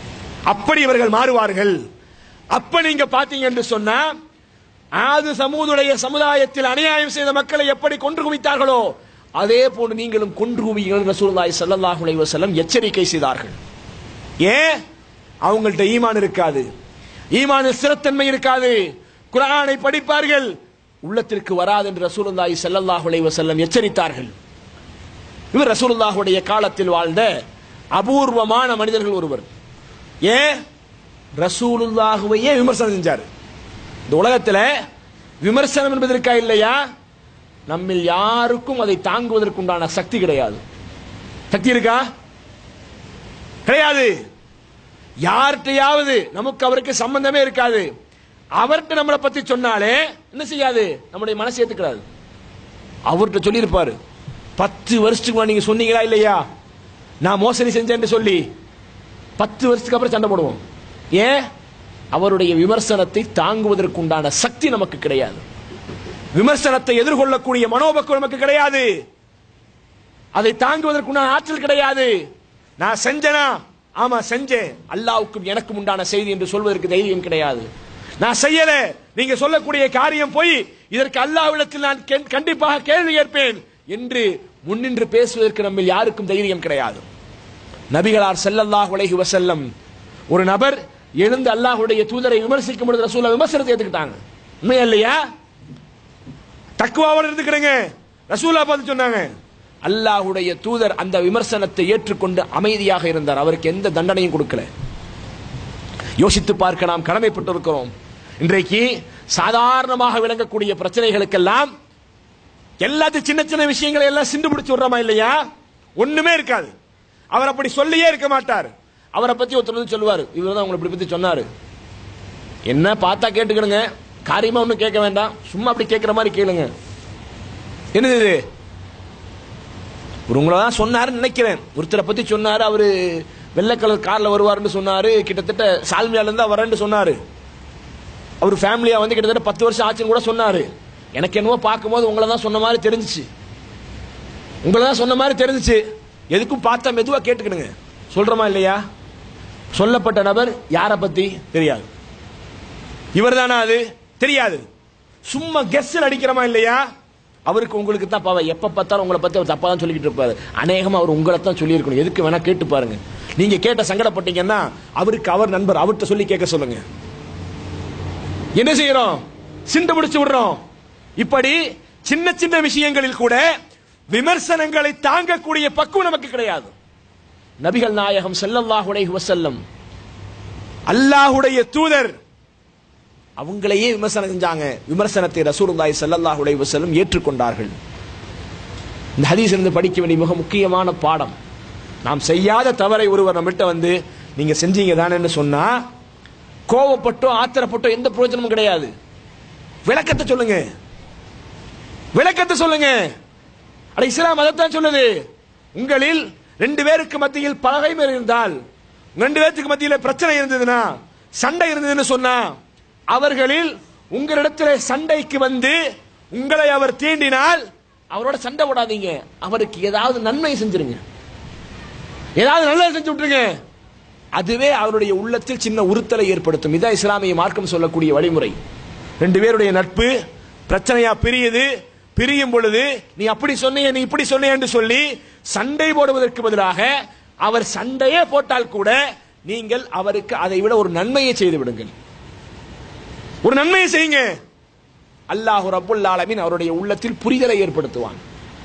அப்படி இவர்கள் மாறுவார்கள் அப்ப நீங்க பாத்தீங்க என்று சொன்னா ஆது சமூதுடைய சமுதாயத்தில் அநியாயம் செய்த மக்களை எப்படி கொன்று குவித்தார்களோ அதே போன்று நீங்களும் கொன்று குவிங்கள் ரசூலுல்லாஹி ஸல்லல்லாஹு அலைஹி வஸல்லம் எச்சரிக்கை செய்தார்கள் ஏன் அவங்கள்ட்ட ஈமான் இருக்காது ஈமானில் ஸ்திரத்தன்மை இருக்காது குர்ஆனை படிப்பார்கள் உள்ளத்திற்கு வராது என்று ரசூலுல்லாஹி ஸல்லல்லாஹு அலைஹி வஸல்லம் எச்சரித்தார்கள் இவர் ரசூலுல்லாஹுடைய காலத்தில் வாழ்ந்த அபூர்வமான மனிதர்கள் ஒருவர் ஏன் ரசூலுல்லாஹுவையே விமர்சனம் செஞ்சார் இந்த உலகத்துல விமர்சனம் என்பது இருக்கா இல்லையா நம்மில் யாருக்கும் அதை தாங்குவதற்குண்டான சக்தி கிடையாது சக்தி இருக்கா கிடையாது யார்கிட்டயாவது நமக்கு அவருக்கு சம்பந்தமே இருக்காது அவர்கிட்ட நம்மளை பத்தி சொன்னாலே என்ன செய்யாது நம்முடைய மனசு ஏத்துக்கிறாது அவர்கிட்ட சொல்லியிருப்பாரு பத்து வருஷத்துக்கு முன்னாடி நீங்க சொன்னீங்களா இல்லையா நான் மோசடி செஞ்சேன்னு சொல்லி பத்து வருஷத்துக்கு அப்புறம் சண்டை போடுவோம் ஏன் அவருடைய விமர்சனத்தை தாங்குவதற்குண்டான சக்தி நமக்கு கிடையாது விமர்சனத்தை எதிர்கொள்ளக்கூடிய மனோபக்குவம் நமக்கு கிடையாது அதை தாங்குவதற்குண்டான ஆற்றல் கிடையாது நான் செஞ்சனா ஆமா செஞ்சேன் அல்லாவுக்கும் எனக்கும் உண்டான செய்தி என்று சொல்வதற்கு தைரியம் கிடையாது நான் செய்யல நீங்க சொல்லக்கூடிய காரியம் போய் இதற்கு அல்லாவிடத்தில் நான் கெ- கண்டிப்பாக கேள்வி கேட்பேன் என்று முன்னின்று பேசுவதற்கு நம்ம யாருக்கும் தைரியம் கிடையாது நபிகளார் ஸல்லல்லாஹு அலைஹி வஸல்லம் ஒரு நபர் எழுந்து அல்லாஹ்வுடைய தூதரை விமர்சிக்கும் பொழுது ரசூலா விமர்சனத்தை ஏத்துக்கிட்டாங்க உண்மையா இல்லையா தக்குவாவோட இருந்துக்கிறேங்க ரசூலா பார்த்து சொன்னாங்க அல்லாஹ்வுடைய தூதர் அந்த விமர்சனத்தை ஏற்றுக்கொண்டு அமைதியாக இருந்தார் அவருக்கு எந்த தண்டனையும் கொடுக்கல யோசித்து பார்க்க நாம் கடமைப்பட்டிருக்கிறோம் இன்றைக்கு சாதாரணமாக விளங்கக்கூடிய பிரச்சனைகளுக்கெல்லாம் எல்லாத்தையும் சின்ன சின்ன விஷயங்களை எல்லாம் சிண்டு பிடிச்சு விடுறோமா இல்லையா ஒண்ணுமே இருக்காது அவர் அப்படி சொல்லியே இருக்க மாட்டார் அவரை பத்தி ஒருத்தர் வந்து சொல்லுவார் இவர் தான் உங்களை இப்படி பத்தி சொன்னாரு என்ன பார்த்தா கேட்டுக்கிடுங்க காரியமா ஒன்றும் கேட்க வேண்டாம் சும்மா அப்படி கேட்கிற மாதிரி கேளுங்க என்னது இது ஒரு உங்களை தான் சொன்னாருன்னு நினைக்கிறேன் ஒருத்தரை பத்தி சொன்னாரு அவரு வெள்ளை கலர் கார்ல வருவாருன்னு சொன்னாரு கிட்டத்தட்ட சால்மியால இருந்தா வரேன்னு சொன்னாரு அவர் ஃபேமிலியா வந்து கிட்டத்தட்ட பத்து வருஷம் ஆச்சுன்னு கூட சொன்னாரு எனக்கு என்னவோ பார்க்கும்போது உங்களை தான் சொன்ன மாதிரி தெரிஞ்சுச்சு உங்களை தான் சொன்ன மாதிரி தெரிஞ்சுச்சு எதுக்கும் பார்த்தா மெதுவா கேட்டுக்கிடுங்க சொல்றோமா இல்லையா சொல்லப்பட்ட நபர் யாரை பத்தி தெரியாது இவர்தானா அது தெரியாது சும்மா கெஸ்ஸில் அடிக்கிறமா இல்லையா அவருக்கு உங்களுக்கு தான் பாவம் எப்ப பார்த்தாலும் உங்களை பத்தி அவர் தப்பா தான் சொல்லிக்கிட்டு இருப்பாரு அநேகமா அவர் உங்களை தான் சொல்லியிருக்கணும் எதுக்கு வேணா கேட்டு பாருங்க நீங்க கேட்ட சங்கடப்பட்டீங்கன்னா அவருக்கு அவர் நண்பர் அவர்கிட்ட சொல்லி கேட்க சொல்லுங்க என்ன செய்யறோம் சிண்டு முடிச்சு விடுறோம் இப்படி சின்ன சின்ன விஷயங்களில் கூட விமர்சனங்களை தாங்கக்கூடிய பக்குவம் நமக்கு கிடையாது நபிகள் நாயகம் ஸல்லல்லாஹு அலைஹி வஸல்லம் அல்லாஹ்வுடைய தூதர் அவங்களையே விமர்சனம் செஞ்சாங்க விமர்சனத்தை ரசூலுல்லாஹி ஸல்லல்லாஹு அலைஹி வஸல்லம் ஏற்றுக்கொண்டார்கள் இந்த ஹதீஸ் இருந்து படிக்க வேண்டிய மிக முக்கியமான பாடம் நாம் செய்யாத தவறை ஒருவர் நம்மகிட்ட வந்து நீங்க செஞ்சீங்க தானேன்னு சொன்னா கோவப்பட்டோ ஆத்திரப்பட்டோ எந்த பிரயோஜனமும் கிடையாது விளக்கத்தை சொல்லுங்க விளக்கத்தை சொல்லுங்க அட இஸ்லாம் அதைத்தான் சொல்லுது உங்களில் ரெண்டு பேருக்கு மத்தியில் பகைமை இருந்தால் ரெண்டு பேருக்கு மத்தியில் பிரச்சனை இருந்ததுன்னா சண்டை இருந்ததுன்னு சொன்னா அவர்களில் உங்களிடத்தில் சண்டைக்கு வந்து உங்களை அவர் தீண்டினால் அவரோட சண்டை போடாதீங்க அவருக்கு ஏதாவது நன்மை செஞ்சிருங்க ஏதாவது நல்லது செஞ்சு விட்டுருங்க அதுவே அவருடைய உள்ளத்தில் சின்ன உறுத்தலை ஏற்படுத்தும் இதான் இஸ்லாமிய மார்க்கம் சொல்லக்கூடிய வழிமுறை ரெண்டு பேருடைய நட்பு பிரச்சனையா பிரியுது பிரியும் பொழுது நீ அப்படி சொன்னிய நீ இப்படி சொன்னிய என்று சொல்லி சண்டை போடுவதற்கு பதிலாக அவர் சண்டையே போட்டால் கூட நீங்கள் அவருக்கு அதை விட ஒரு நன்மையை செய்து விடுங்கள் ஒரு நன்மையை செய்யுங்க அல்லாஹு ரப்புல் ஆலமீன் அவருடைய உள்ளத்தில் புரிதலை ஏற்படுத்துவான்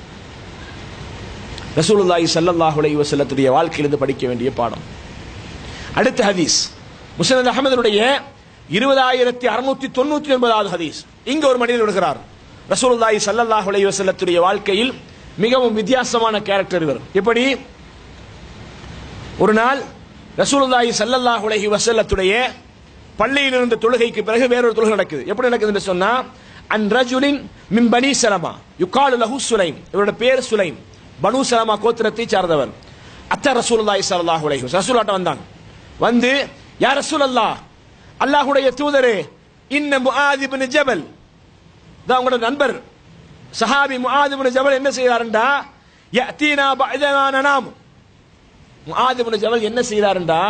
ரசூலுல்லாஹி ஸல்லல்லாஹு அலைஹி வஸல்லத்துடைய வாழ்க்கையிலிருந்து படிக்க வேண்டிய பாடம் அடுத்த ஹதீஸ் முஸ்னத் அஹமதுடைய இருபதாயிரத்தி அறுநூத்தி தொண்ணூத்தி ஒன்பதாவது ஹதீஸ் இங்க ஒரு மனிதர் விடுகிறார் ரசூலுல்லாஹி ஸல்லல்லாஹு அலைஹி வஸல்லத்துடைய வாழ்க்கையில் மிகவும் வித்தியாசமான கேரக்டர் இவர் எப்படி ஒரு நாள் ரசூலுல்லாஹி ஸல்லல்லாஹு அலைஹி வஸல்லத்துடைய பள்ளியில் இருந்த தொழுகைக்கு பிறகு வேறொரு தொழுகை நடக்குது எப்படி நடக்குது என்று சொன்னா அன் ரஜுலின் மின் பனி சலமா யுகாலு லஹு சுலைம் இவரோட பேர் சுலைம் பனு சலமா கோத்திரத்தை சார்ந்தவர் அத்த ரசூலுல்லாஹி ஸல்லல்லாஹு அலைஹி வஸல்லம் ரசூலாட்ட வந்தாங்க வந்து யா ரசூலல்லாஹ் அல்லாஹ்வுடைய தூதரே இன்ன முஆத் இப்னு ஜபல் தான் உங்களோட நண்பர் சஹாபி முஆத் இப்னு ஜபல் என்ன செய்யறாருண்டா யஅதீனா பஅதமா நனாம் முஆத் இப்னு ஜபல் என்ன செய்யறாருண்டா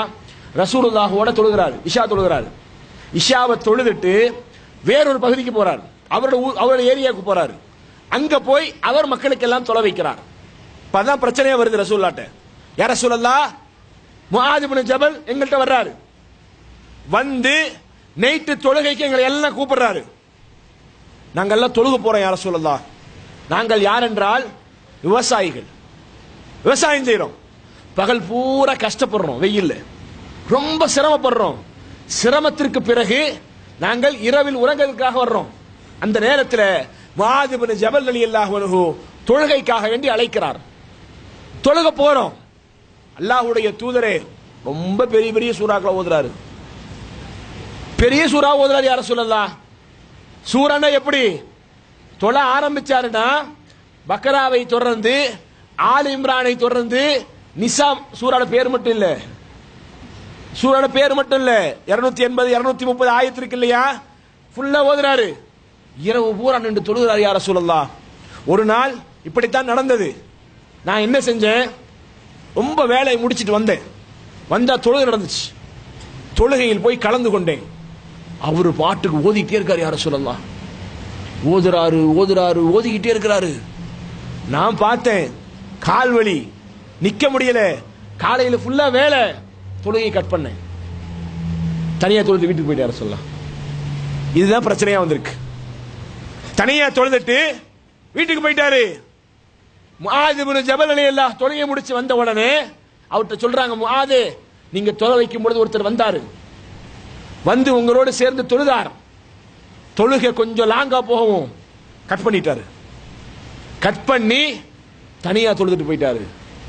ரசூலுல்லாஹோட தொழுகிறாரு இஷா தொழுகிறாரு இஷாவை தொழுதுட்டு வேறொரு பகுதிக்கு போறாரு அவரோட ஊர் அவரோட ஏரியாவுக்கு போறாரு அங்க போய் அவர் மக்களுக்கு எல்லாம் தொலை வைக்கிறார் இப்பதான் பிரச்சனையே வருது ரசூல்லாட்ட யார் ரசூலல்லா முஆதிபுன் ஜபல் எங்கள்கிட்ட வர்றாரு வந்து நைட்டு தொழுகைக்கு எங்களை எல்லாம் கூப்பிடுறாரு நாங்கள் எல்லாம் தொழுக போறோம் யார சொல்லலாம் நாங்கள் யார் என்றால் விவசாயிகள் விவசாயம் செய்றோம் பகல் பூரா கஷ்டப்படுறோம் வெயில்ல ரொம்ப சிரமப்படுறோம் சிரமத்திற்கு பிறகு நாங்கள் இரவில் உறங்குவதற்காக வர்றோம் அந்த நேரத்தில் மாதிபின் ஜபல் அலி அல்லாஹ் தொழுகைக்காக வேண்டி அழைக்கிறார் தொழுக போறோம் அல்லாஹ்வுடைய தூதரே ரொம்ப பெரிய பெரிய சூறாக்களை ஓதுறாரு பெரிய சூறா ஓதுறாரு யார சொல்லலாம் சூறானா எப்படி தொழ ஆரம்பிச்சாருன்னா பக்கராவை தொடர்ந்து ஆல் இம்ரானை தொடர்ந்து நிசாம் சூறாட பேர் மட்டும் இல்ல சூறாட பேர் மட்டும் இல்ல இருநூத்தி எண்பது இருநூத்தி முப்பது ஆயத்து இருக்கு இல்லையா ஃபுல்லா ஓதுறாரு இரவு பூரா நின்று தொழுகிறார் யார சொல்லலாம் ஒரு நாள் இப்படித்தான் நடந்தது நான் என்ன செஞ்சேன் ரொம்ப வேலையை முடிச்சிட்டு வந்தேன் வந்தா தொழுகை நடந்துச்சு தொழுகையில் போய் கலந்து கொண்டேன் அவர் பாட்டுக்கு ஓதிக்கிட்டே இருக்காரு யார சொல்லலாம் ஓதுறாரு ஓதுறாரு ஓதிக்கிட்டே இருக்கிறாரு நான் பார்த்தேன் கால் வலி நிக்க முடியல காலையில ஃபுல்லா வேலை தொழுகையை கட் பண்ணேன் தனியா தொழுது வீட்டுக்கு போயிட்டு யார சொல்லலாம் இதுதான் பிரச்சனையா வந்திருக்கு தனியா தொழுதுட்டு வீட்டுக்கு போயிட்டாரு முஆது இப்னு ஜபல் அலைஹில்லாஹ் தொழுகை முடிச்சு வந்த உடனே அவர்கிட்ட சொல்றாங்க முஆது நீங்க தொலை வைக்கும் பொழுது ஒருத்தர் வந்தாரு வந்து உங்களோடு சேர்ந்து தொழுதார் தொழுகை கொஞ்சம் லாங்கா போகவும் கட் பண்ணிட்டாரு கட் பண்ணி தனியா தொழுதுட்டு போயிட்டாரு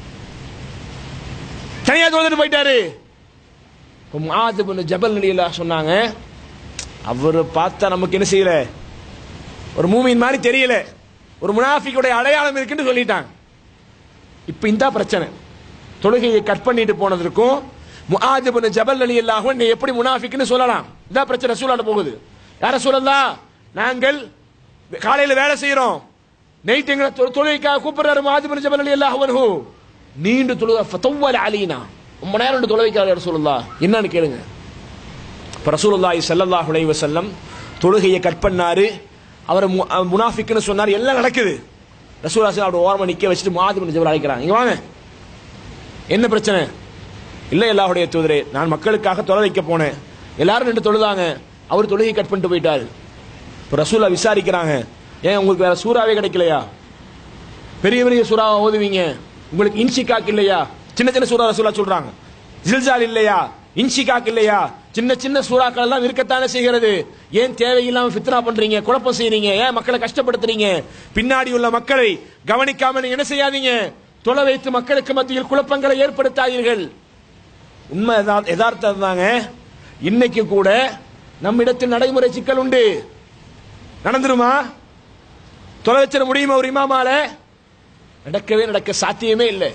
தனியா தொழுதுட்டு போயிட்டாரு இப்ப முஆது இப்னு ஜபல் அலைஹில்லாஹ் சொன்னாங்க அவர் பார்த்தா நமக்கு என்ன செய்யல ஒரு மூமின் மாதிரி தெரியல ஒரு முனாஃபிக்குடைய அடையாளம் இருக்குன்னு சொல்லிட்டாங்க இப்ப இந்த பிரச்சனை தொழுகையை கட் பண்ணிட்டு போனதற்கும் முஆதிபுன் ஜபல் அலி அல்லாஹ் நீ எப்படி முனாஃபிக்னு சொல்லலாம் இதான் பிரச்சனை சூழல போகுது யார சொல்லலாம் நாங்கள் காலையில வேலை செய்யறோம் நைட் எங்களை தொ- தொழுகைக்காக கூப்பிடுறாரு முஆதிபுன் ஜபல் அலி அல்லாஹ் வன்ஹு நீண்டு தொழுக ஃபதவ்வல அலீனா ரொம்ப நேரம் நின்று தொலை வைக்கிறார் யார சொல்லலாம் என்னன்னு கேளுங்க இப்போ ரசூலுல்லாஹி ஸல்லல்லாஹு அலைஹி வஸல்லம் தொழுகையை கட் பண்ணாரு அவர் மு- அஹ் முனாஃபிக்னு சொன்னார் எல்லாம் நடக்குது ரசூலுல்லாஹி ஸல்லல்லாஹு அலைஹி ஓரமா நிக்க வச்சுட்டு முஆத் பின் ஜபல் அழைக்கிறாங்க இங்க வாங்க என்ன பிரச்சனை இல்லை எல்லாருடைய தூதரே நான் மக்களுக்காக தொலை வைக்க போனேன் எல்லாரும் நின்று தொழுதாங்க அவர் தொழுகை கட் பண்ணிட்டு போயிட்டாரு இப்போ ரசூலா விசாரிக்கிறாங்க ஏன் உங்களுக்கு வேற சூறாவே கிடைக்கலையா பெரிய பெரிய சூறாவை ஓதுவீங்க உங்களுக்கு இன்சிகாக் இல்லையா சின்ன சின்ன சூறா ரசூலா சொல்றாங்க ஜில்ஜால் இல்லையா இன்சிகாக் இல்லையா சின்ன சின்ன சூறாக்கள் எல்லாம் இருக்கத்தானே செய்கிறது ஏன் தேவையில்லாம ஃபித்னா பண்றீங்க குழப்பம் செய்றீங்க ஏன் மக்களை கஷ்டப்படுத்துறீங்க பின்னாடி உள்ள மக்களை கவனிக்காம நீங்க என்ன செய்யாதீங்க தொலை வைத்து மக்களுக்கு மத்தியில் குழப்பங்களை ஏற்படுத்தாதீர்கள் உண்மை யதா- யதார்த்தம் தாங்க இன்னைக்கு கூட நம்மிடத்தில் நடைமுறை சிக்கல் உண்டு நடந்துருமா தொலை வச்சிட முடியுமா ஒரு இமாமால நடக்கவே நடக்க சாத்தியமே இல்லை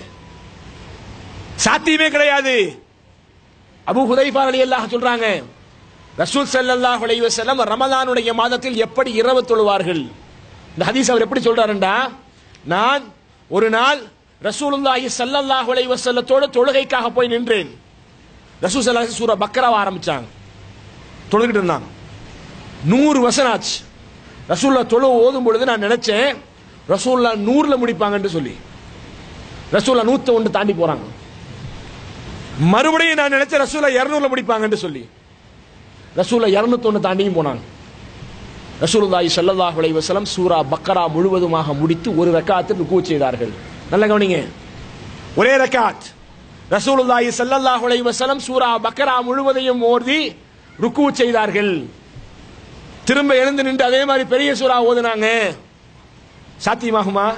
சாத்தியமே கிடையாது அபு ஹுதைஃபா ரலியல்லாஹு சொல்றாங்க ரசூல் ஸல்லல்லாஹு அலைஹி வஸல்லம் ரமலானுடைய மாதத்தில் எப்படி இரவு தொழுவார்கள் இந்த ஹதீஸ் அவர் எப்படி சொல்றாருண்டா நான் ஒரு நாள் ரசூலுல்லாஹி ஸல்லல்லாஹு அலைஹி வஸல்லத்தோட தொழுகைக்காக போய் நின்றேன் ரசூல் ஸல்லல்லாஹு அலைஹி சூரா பக்ராவை ஆரம்பிச்சாங்க தொழுகிட்டு இருந்தாங்க நூறு வசனம் ஆச்சு ரசூல்லா தொழு ஓதும் பொழுது நான் நினைச்சேன் ரசூல்லா நூறுல முடிப்பாங்கன்னு சொல்லி ரசூல்லா நூத்த ஒன்று தாண்டி போறாங்க மறுபடியும் நான் நினைச்ச ரசூலா இருநூறுல முடிப்பாங்கன்னு சொல்லி ரசூலா இருநூத்தொன்னு தாண்டியும் போனாங்க ரசூலுல்லாஹி ஸல்லல்லாஹு அலைஹி வஸல்லம் சூரா பக்கரா முழுவதுமாக முடித்து ஒரு ரக்காத்தில் ருக்கு செய்தார்கள் நல்ல கவனிங்க ஒரே ரக்காத் ரசூலுல்லாஹி ஸல்லல்லாஹு அலைஹி வஸல்லம் சூரா பக்கரா முழுவதையும் ஓதி ருக்கு செய்தார்கள் திரும்ப எழுந்து நின்று அதே மாதிரி பெரிய சூறா ஓதுனாங்க சாத்தியமாகுமா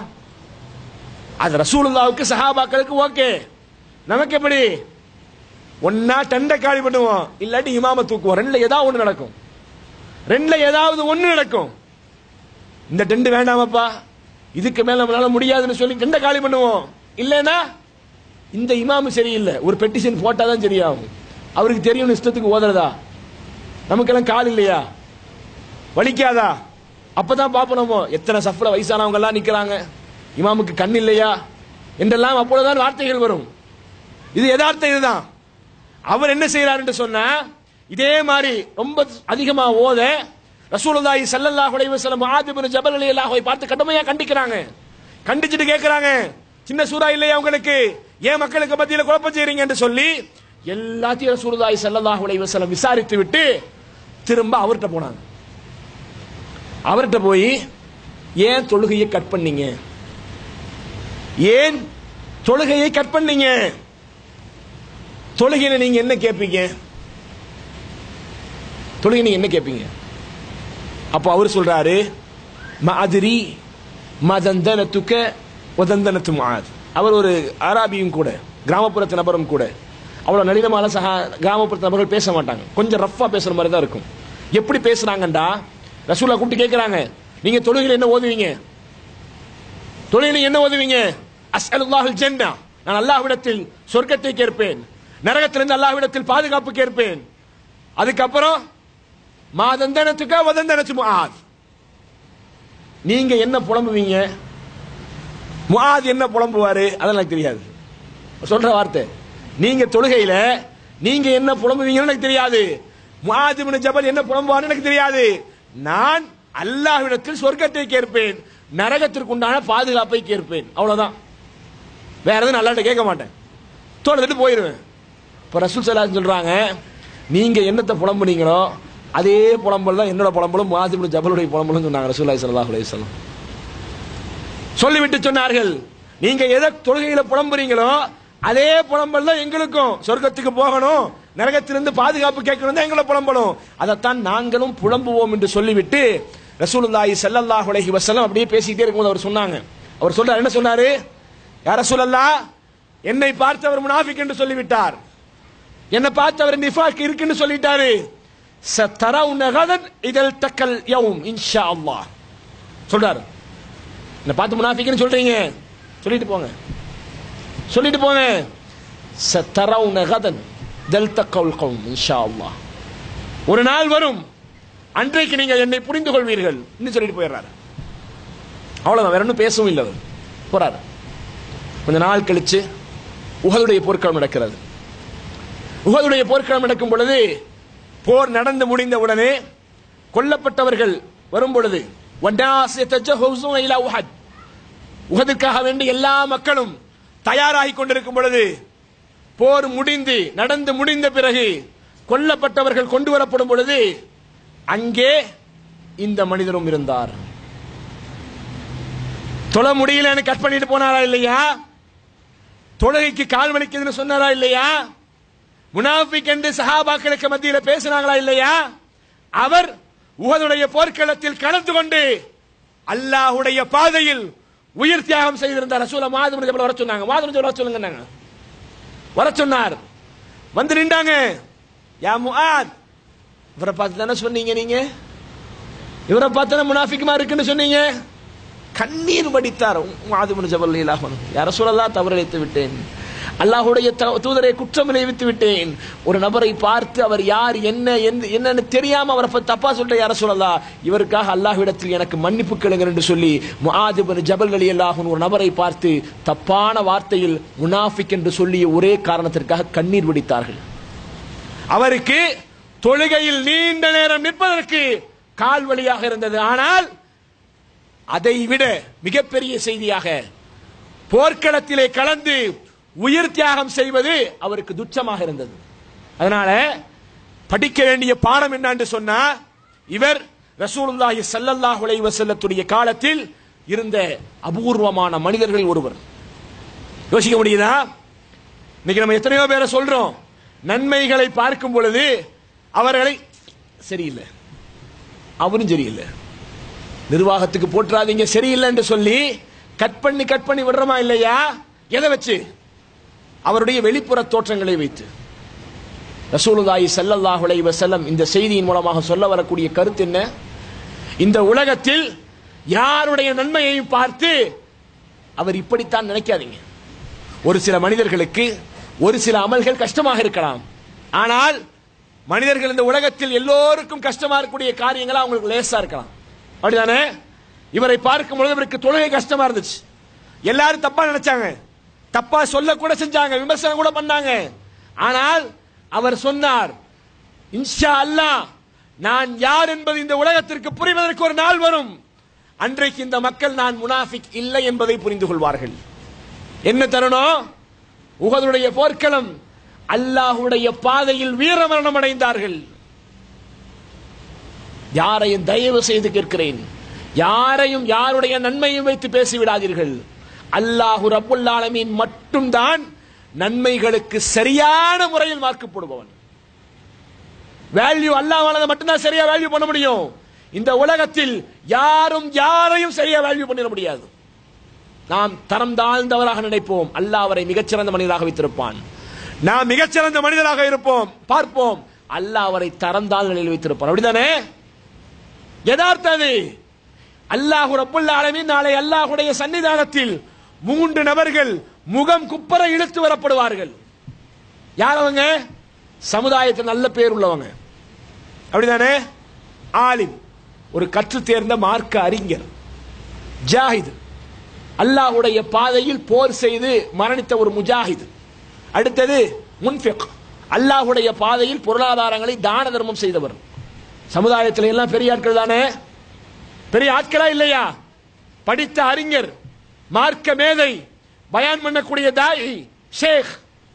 அது ரசூலுல்லாவுக்கு சஹாபாக்களுக்கு ஓகே நமக்கு எப்படி ஒன்னா டண்டை காலி பண்ணுவோம் இல்லாட்டி இமாம தூக்குவோம் ரெண்டுல ஏதாவது ஒண்ணு நடக்கும் ரெண்டுல ஏதாவது ஒண்ணு நடக்கும் இந்த டெண்டு வேண்டாமப்பா இதுக்கு மேல நம்மளால முடியாதுன்னு சொல்லி டெண்டை காலி பண்ணுவோம் இல்லைன்னா இந்த இமாமு சரியில்லை ஒரு பெட்டிஷன் போட்டா தான் சரியாகும் அவருக்கு தெரியும் இஷ்டத்துக்கு ஓதுறதா நமக்கெல்லாம் கால் இல்லையா வலிக்காதா அப்பதான் பார்ப்போம் நம்ம எத்தனை சஃப்ல வயசானவங்க எல்லாம் நிக்கிறாங்க இமாமுக்கு கண் இல்லையா என்றெல்லாம் அப்பொழுதுதான் வார்த்தைகள் வரும் இது யதார்த்தம் இதுதான் அவர் என்ன செய்யறாருன்னு சொன்னா இதே மாதிரி ரொம்ப அதிகமா ஓத ரசூலுல்லாஹி ஸல்லல்லாஹு அலைஹி வஸல்லம் முஆத் இப்னு ஜபல் ரலியல்லாஹு பார்த்து கடுமையா கண்டிக்கிறாங்க கண்டிச்சிட்டு கேக்குறாங்க சின்ன சூறா இல்லையா உங்களுக்கு ஏன் மக்களுக்கு மத்தியில குழப்பம் செய்றீங்க என்று சொல்லி எல்லாத்தையும் ரசூலுல்லாஹி ஸல்லல்லாஹு அலைஹி வஸல்லம் விசாரித்து விட்டு திரும்ப அவர்கிட்ட போனாங்க அவர்கிட்ட போய் ஏன் தொழுகையை கட் பண்ணீங்க ஏன் தொழுகையை கட் பண்ணீங்க தொழுகையில நீங்க என்ன கேட்பீங்க தொழுகை நீங்க என்ன கேட்பீங்க அப்போ அவர் சொல்றாரு மாதிரி மதந்தனத்துக்க உதந்தனத்து முஆத் அவர் ஒரு அராபியும் கூட கிராமப்புறத்து நபரும் கூட அவ்வளவு நளினமான சகா கிராமப்புறத்து நபர்கள் பேச மாட்டாங்க கொஞ்சம் ரஃப்பா பேசுற மாதிரி தான் இருக்கும் எப்படி பேசுறாங்கண்டா ரசூலா கூப்பிட்டு கேட்கறாங்க நீங்க தொழுகையில் என்ன ஓதுவீங்க தொழிலில் என்ன ஓதுவீங்க அஸ்அலுல்லாஹுல் ஜன்னா நான் அல்லாஹ்விடத்தில் சொர்க்கத்தை கேட்பேன் நரகத்திலிருந்து அல்லாஹ்விடத்தில் பாதுகாப்பு கேட்பேன் அதுக்கப்புறம் மாதந்தனத்துக்கு வதந்தனத்து முஆத் நீங்க என்ன புலம்புவீங்க முஆத் என்ன புலம்புவாரு அதெல்லாம் எனக்கு தெரியாது சொல்ற வார்த்தை நீங்க தொழுகையில நீங்க என்ன புலம்புவீங்கன்னு எனக்கு தெரியாது முஆத் இப்னு ஜபல் என்ன புலம்புவார்னு எனக்கு தெரியாது நான் அல்லாஹ்விடத்தில் சொர்க்கத்தை கேட்பேன் நரகத்திற்கு உண்டான பாதுகாப்பை கேட்பேன் அவ்வளவுதான் வேற எதுவும் நல்லாட்ட கேட்க மாட்டேன் தொழுதுட்டு போயிருவேன் இப்போ ரசூல் சலாஹ் சொல்றாங்க நீங்க என்னத்தை புலம்புனீங்களோ அதே புலம்பல் தான் என்னோட புலம்பலும் மாதிபுல் ஜபலுடைய புலம்பலும் சொன்னாங்க ரசூல்லாய் சல்லாஹ் அலையம் சொல்லிவிட்டு சொன்னார்கள் நீங்க எதை தொழுகையில புலம்புறீங்களோ அதே புலம்பல் தான் எங்களுக்கும் சொர்க்கத்துக்கு போகணும் நரகத்திலிருந்து பாதுகாப்பு கேட்கணும் தான் எங்களை புலம்பணும் அதைத்தான் நாங்களும் புலம்புவோம் என்று சொல்லிவிட்டு ரசூலுல்லாஹி ஸல்லல்லாஹு அலைஹி வஸல்லம் அப்படியே பேசிக்கிட்டே இருக்கும்போது அவர் சொன்னாங்க அவர் சொல்றார் என்ன சொன்னாரு யார் ரசூலல்லாஹ் என்னை பார்த்தவர் முனாஃபிக் என்று சொல்லிவிட்டார் என்னை பார்த்தவர் நிஃபாக் இருக்குன்னு சொல்லிட்டாரு சத்தரவுன கதன் இதல் தக்கல் யௌம் இன்ஷா அல்லாஹ் சொல்றாரு என்னை பார்த்து முனாஃபிக்னு சொல்றீங்க சொல்லிட்டு போங்க சொல்லிட்டு போங்க சத்தரவுன கதன் தல் தக்கல் கௌம் இன்ஷா அல்லாஹ் ஒரு நாள் வரும் அன்றைக்கு நீங்கள் என்னை புரிந்து கொள்வீர்கள் இன்னும் சொல்லிட்டு போயிடுறாரு அவ்வளவுதான் வேற ஒன்றும் பேசவும் இல்லை அவர் போறாரு கொஞ்ச நாள் கழிச்சு உகதுடைய போர்க்களம் நடக்கிறது உகதுடைய போர்க்களம் நடக்கும் பொழுது போர் நடந்து முடிந்த உடனே கொல்லப்பட்டவர்கள் வரும் பொழுது உகதுக்காக வேண்டி எல்லா மக்களும் தயாராகி கொண்டிருக்கும் பொழுது போர் முடிந்து நடந்து முடிந்த பிறகு கொல்லப்பட்டவர்கள் கொண்டு வரப்படும் பொழுது அங்கே இந்த மனிதரும் இருந்தார் தொழ முடியலன்னு கட் பண்ணிட்டு போனாரா இல்லையா தொழுகைக்கு கால் வலிக்குதுன்னு சொன்னாரா இல்லையா முனாஃபிக் என்று சஹாபாக்களுக்கு மத்தியில் பேசினாங்களா இல்லையா அவர் உகதுடைய போர்க்களத்தில் கலந்து கொண்டு அல்லாஹுடைய பாதையில் உயிர் தியாகம் செய்திருந்த ரசூல மாதம் வர சொன்னாங்க மாதம் வர சொல்லுங்க வர சொன்னார் வந்து நின்றாங்க யா முஆத் இவரை பார்த்து தானே சொன்னீங்க நீங்க இவரை பார்த்து முனாஃபிக்குமா இருக்குன்னு சொன்னீங்க கண்ணீர் வடித்தார் மாதுமனு ஜபல் இலாஹன் யார சொல்லலாம் தவறழைத்து விட்டேன் அல்லாஹுடைய தூதரை குற்றம் விளைவித்து விட்டேன் ஒரு நபரை பார்த்து அவர் யார் என்ன என்னன்னு தெரியாம அவரை பத்தி தப்பா சொல்ற யார சொல்லலாம் இவருக்காக அல்லாஹ்விடத்தில் எனக்கு மன்னிப்பு கேளுங்க என்று சொல்லி முஆதிபன் ஜபல் அலி அல்லாஹன் ஒரு நபரை பார்த்து தப்பான வார்த்தையில் முனாஃபிக் என்று சொல்லிய ஒரே காரணத்திற்காக கண்ணீர் வடித்தார்கள் அவருக்கு தொழுகையில் நீண்ட நேரம் நிற்பதற்கு கால் வழியாக இருந்தது ஆனால் அதை விட மிகப்பெரிய செய்தியாக போர்க்களத்திலே கலந்து உயிர் தியாகம் செய்வது அவருக்கு துச்சமாக இருந்தது அதனால படிக்க வேண்டிய பாடம் என்னன்னு சொன்னா இவர் ரசூலுல்லாஹி ஸல்லல்லாஹு அலைஹி வஸல்லத்துடைய காலத்தில் இருந்த அபூர்வமான மனிதர்கள் ஒருவர் யோசிக்க முடியுதா இன்னைக்கு நம்ம எத்தனையோ பேரை சொல்றோம் நன்மைகளை பார்க்கும் பொழுது அவர்களை சரியில்லை அவரும் சரியில்லை நிர்வாகத்துக்கு போட்டுறாதீங்க சரியில்லை என்று சொல்லி கட் பண்ணி கட் பண்ணி விடுறோமா இல்லையா எதை வச்சு அவருடைய வெளிப்புற தோற்றங்களை வைத்து ரசூலுல்லாஹி ஸல்லல்லாஹு அலைஹி வஸல்லம் இந்த செய்தியின் மூலமாக சொல்ல வரக்கூடிய கருத்து என்ன இந்த உலகத்தில் யாருடைய நன்மையையும் பார்த்து அவர் இப்படித்தான் நினைக்காதீங்க ஒரு சில மனிதர்களுக்கு ஒரு சில அமல்கள் கஷ்டமாக இருக்கலாம் ஆனால் மனிதர்கள் இந்த உலகத்தில் எல்லோருக்கும் கஷ்டமா இருக்கக்கூடிய காரியங்கள் அவங்களுக்கு லேசா இருக்கலாம் அப்படிதானே இவரை பார்க்கும் பொழுது இவருக்கு தொழுகை கஷ்டமா இருந்துச்சு எல்லாரும் தப்பா நினைச்சாங்க தப்பா சொல்ல கூட செஞ்சாங்க விமர்சனம் கூட பண்ணாங்க ஆனால் அவர் சொன்னார் இன்ஷா அல்லாஹ் நான் யார் என்பது இந்த உலகத்திற்கு புரிவதற்கு ஒரு நாள் வரும் அன்றைக்கு இந்த மக்கள் நான் முனாஃபிக் இல்லை என்பதை புரிந்து கொள்வார்கள் என்ன தருணம் உகதுடைய போர்க்களம் அல்லாஹுடைய பாதையில் வீரமரணம் அடைந்தார்கள் யாரையும் தயவு செய்து கேட்கிறேன் யாரையும் யாருடைய நன்மையும் வைத்து பேசிவிடாதீர்கள் அல்லாஹு ரப்புல் ஆலமீன் மட்டும்தான் நன்மைகளுக்கு சரியான முறையில் மார்க்கு போடுபவன் வேல்யூ அல்லாஹ்வால மட்டும்தான் சரியா வேல்யூ பண்ண முடியும் இந்த உலகத்தில் யாரும் யாரையும் சரியா வேல்யூ பண்ணிட முடியாது நாம் தரம் தாழ்ந்தவராக நினைப்போம் அல்லாஹ் அவரை மிகச்சிறந்த மனிதராக வைத்திருப்பான் நாம் மிகச்சிறந்த மனிதராக இருப்போம் பார்ப்போம் அல்லாஹ் அவரை தரம் தாழ்ந்த நிலையில் வைத்திருப்பான் அப்படிதானே யதார்த்தம் அது அல்லாஹு ரப்புல் ஆலமீன் நாளை அல்லாஹுடைய சன்னிதானத்தில் மூன்று நபர்கள் முகம் குப்பர இழுத்து வரப்படுவார்கள் யார் அவங்க சமுதாயத்தில் நல்ல பேர் உள்ளவங்க அப்படிதானே ஆலிம் ஒரு கற்று தேர்ந்த மார்க்க அறிஞர் ஜாஹித் அல்லாஹுடைய பாதையில் போர் செய்து மரணித்த ஒரு முஜாஹித் அடுத்தது முன்ஃபிக் அல்லாஹுடைய பாதையில் பொருளாதாரங்களை தான தர்மம் செய்தவர் சமுதாயத்தில் எல்லாம் பெரிய ஆட்கள் தானே பெரிய ஆட்களா இல்லையா படித்த அறிஞர் மார்க்க மேதை பயான் பண்ணக்கூடிய தாயி ஷேக்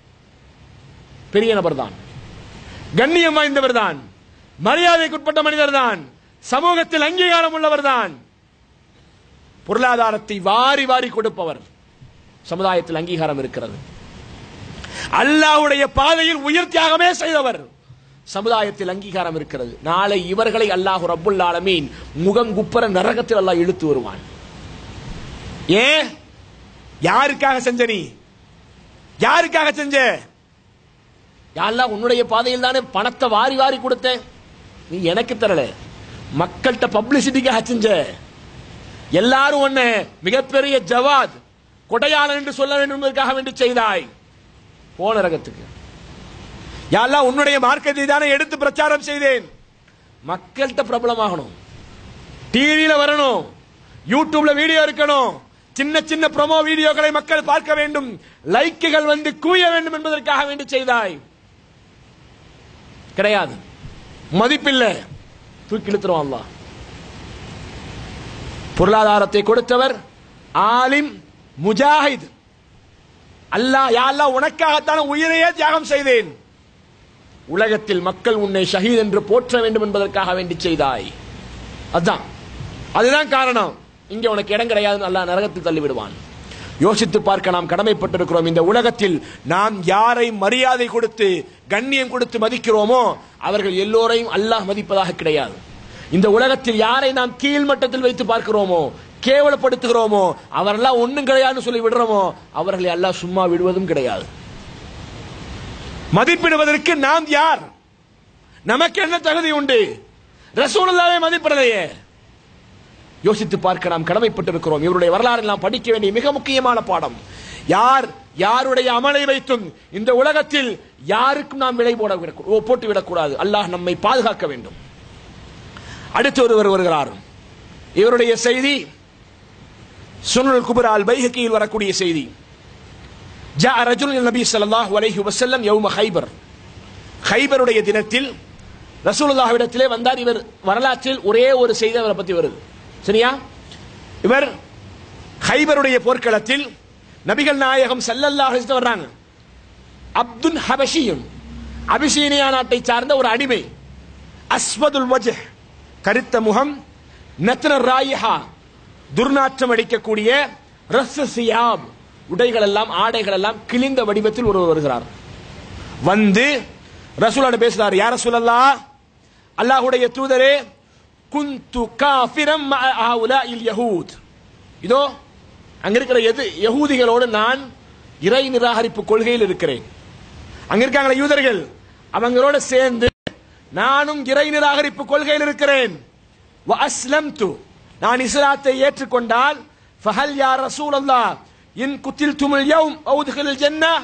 பெரிய நபர் தான் கண்ணியம் வாய்ந்தவர் தான் மரியாதைக்குட்பட்ட மனிதர் தான் சமூகத்தில் அங்கீகாரம் உள்ளவர் தான் பொருளாதாரத்தை வாரி வாரி கொடுப்பவர் சமுதாயத்தில் அங்கீகாரம் இருக்கிறது அல்லாஹ்வுடைய பாதையில் உயிர் தியாகமே செய்தவர் சமுதாயத்தில் அங்கீகாரம் இருக்கிறது நாளை இவர்களை அல்லாஹ் ரப்புல் ஆலமீன் முகம் குப்பர நரகத்தில் அல்லாஹ் இழுத்து வருவான் ஏன் யாருக்காக செஞ்ச நீ யாருக்காக செஞ்ச யாரெல்லாம் உன்னுடைய பாதையில் தானே பணத்தை வாரி வாரி கொடுத்தேன் நீ எனக்கு தரல மக்கள்கிட்ட பப்ளிசிட்டிக்காக செஞ்ச எல்லாரும் உன்னை மிகப்பெரிய ஜவாத் கொடையாளன் என்று சொல்ல வேண்டும் என்பதற்காக வேண்டி செய்தாய் போன ரகத்துக்கு யாரெல்லாம் உன்னுடைய மார்க்கத்தை தானே எடுத்து பிரச்சாரம் செய்தேன் மக்கள்கிட்ட பிரபலம் ஆகணும் டிவியில வரணும் யூடியூப்ல வீடியோ இருக்கணும் சின்ன சின்ன ப்ரோமோ வீடியோக்களை மக்கள் பார்க்க வேண்டும் லைக்குகள் வந்து குவிய வேண்டும் என்பதற்காக வேண்டி செய்தாய் கிடையாது மதிப்பில்லை தூக்கி இழுத்துருவான் அல்லாஹ் பொருளாதாரத்தை கொடுத்தவர் ஆலிம் முஜாஹித் அல்லாஹ் யா அல்லாஹ் உனக்காகத்தான் உயிரையே தியாகம் செய்தேன் உலகத்தில் மக்கள் உன்னை ஷஹீத் என்று போற்ற வேண்டும் என்பதற்காக வேண்டி செய்தாய் அதுதான் அதுதான் காரணம் இங்க உனக்கு இடம் கிடையாதுன்னு அல்லாஹ் நரகத்தில் தள்ளி விடுவான் யோசித்து பார்க்க நாம் கடமைப்பட்டிருக்கிறோம் இந்த உலகத்தில் நாம் யாரை மரியாதை கொடுத்து கண்ணியம் கொடுத்து மதிக்கிறோமோ அவர்கள் எல்லோரையும் அல்லாஹ் மதிப்பதாக கிடையாது இந்த உலகத்தில் யாரை நாம் கீழ் மட்டத்தில் வைத்து பார்க்கிறோமோ கேவலப்படுத்துகிறோமோ அவரெல்லாம் ஒண்ணும் கிடையாதுன்னு சொல்லி விடுறோமோ அவர்களை அல்லாஹ் சும்மா விடுவதும் கிடையாது மதிப்பிடுவதற்கு நாம் யார் நமக்கு என்ன தகுதி உண்டு ரசூலுல்லாவே மதிப்பிடலையே யோசித்து பார்க்க நாம் கடமைப்பட்டிருக்கிறோம் இவருடைய வரலாறு நாம் படிக்க வேண்டிய மிக முக்கியமான பாடம் யார் யாருடைய அமலை வைத்தும் இந்த உலகத்தில் யாருக்கும் நாம் விலை போட விடக்கூ- போட்டு விடக்கூடாது அல்லாஹ் நம்மை பாதுகாக்க வேண்டும் அடுத்து ஒருவர் வருகிறார் இவருடைய செய்தி சுனல் குபரால் பைஹக்கியில் வரக்கூடிய செய்தி ஜா ரஜுல் நபி ஸல்லல்லாஹு அலைஹி வஸல்லம் யௌம ஹைபர் ஹைபருடைய தினத்தில் ரசூலுல்லாஹ்விடத்திலே வந்தார் இவர் வரலாற்றில் ஒரே ஒரு செய்தி அவரை பத்தி வருது சரியா இவர் ஹைபருடைய போர்க்களத்தில் நபிகள் நாயகம் ஸல்லல்லாஹு அலைஹி வஸல்லம் வர்றாங்க அப்துல் ஹபஷியும் அபிசீனியா நாட்டை சார்ந்த ஒரு அடிமை அஸ்வதுல் வஜ் கருத்த முகம் நத்ன ராயிஹா துர்நாற்றம் அடிக்கக்கூடிய ரஸ் சியாப் உடைகள் எல்லாம் ஆடைகள் எல்லாம் கிழிந்த வடிவத்தில் ஒருவர் வருகிறார் வந்து ரசூலோட பேசுறார் யார சொல்லல்லா அல்லாஹ்வுடைய தூதரே குந்து காஃபிரம் இல் யஹூத் இதோ அங்க இருக்கிற எது யகூதிகளோடு நான் இறை நிராகரிப்பு கொள்கையில் இருக்கிறேன் அங்க இருக்காங்களே யூதர்கள் அவங்களோட சேர்ந்து நானும் இறை நிராகரிப்பு கொள்கையில் இருக்கிறேன் வ அஸ்லம்து நான் இஸ்லாத்தை ஏற்றுக்கொண்டால் ஃபஹல் யா ரசூலல்லாஹ் இன் குத்தில்துமுல் யௌம் அவுதுகில் ஜன்னah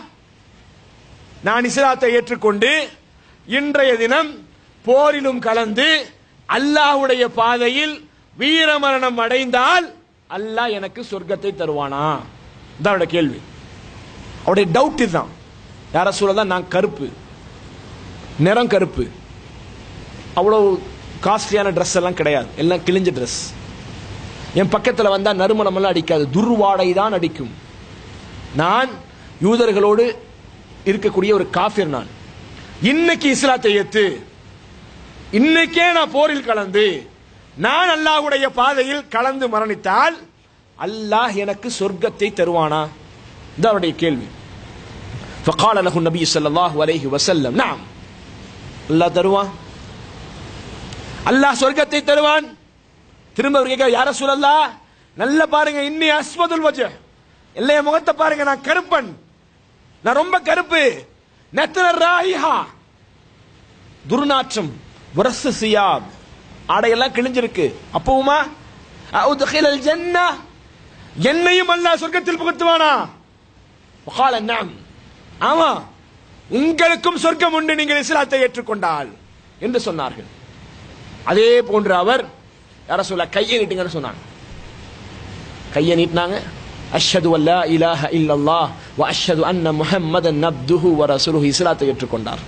நான் இஸ்லாத்தை ஏற்றுக்கொண்டு இன்றைய தினம் போரிலும் கலந்து அல்லாஹ்வுடைய பாதையில் வீரமரணம் அடைந்தால் அல்லாஹ் எனக்கு சொர்க்கத்தை தருவானா இதான் அவருடைய கேள்வி அவருடைய டவுட் இதுதான் யார சொல்லதான் நான் கருப்பு நிறம் கருப்பு அவ்வளோ காஸ்ட்லியான ட்ரெஸ் எல்லாம் கிடையாது எல்லாம் கிழிஞ்ச ட்ரெஸ் என் பக்கத்தில் வந்தால் நறுமணமெல்லாம் அடிக்காது துர்வாடை தான் அடிக்கும் நான் யூதர்களோடு இருக்கக்கூடிய ஒரு காஃபிர் நான் இன்னைக்கு இஸ்லாத்தை ஏத்து இன்னைக்கே நான் போரில் கலந்து நான் அல்லாஹ்வுடைய பாதையில் கலந்து மரணித்தால் அல்லாஹ் எனக்கு சொர்க்கத்தை தருவானா இது அவருடைய கேள்வி فقال له النبي صلى الله عليه وسلم نعم அல்லாஹ் தருவான் அல்லாஹ் சொர்க்கத்தை தருவான் திரும்ப அவர் கேட்க யார சொல்லல்லா நல்ல பாருங்க இன்னி அஸ்வதுல் வஜ இல்லைய முகத்தை பாருங்க நான் கருப்பன் நான் ரொம்ப கருப்பு நெத்தன ராயிஹா துர்நாற்றம் வரசு சியாப் ஆடையெல்லாம் கிழிஞ்சிருக்கு அப்பவுமா அவுதுகிலல் ஜன்னா என்னையும் அல்லாஹ் சொர்க்கத்தில் புகுத்துவானா وقال نعم ஆமா உங்களுக்கும் சொர்க்கம் உண்டு நீங்கள் இஸ்லாத்தை ஏற்றுக்கொண்டால் என்று சொன்னார்கள் அதே போன்று அவர் யார சொல்ல கையை நீட்டுங்கன்னு சொன்னாங்க கையை நீட்டினாங்க அஷ்ஹது அல்லா இலாஹ இல்லல்லாஹ் வ அஷ்ஹது அன்ன முஹம்மதன் நப்துஹு வ ரசூலுஹு இஸ்லாத்தை ஏற்றுக்கொண்டார்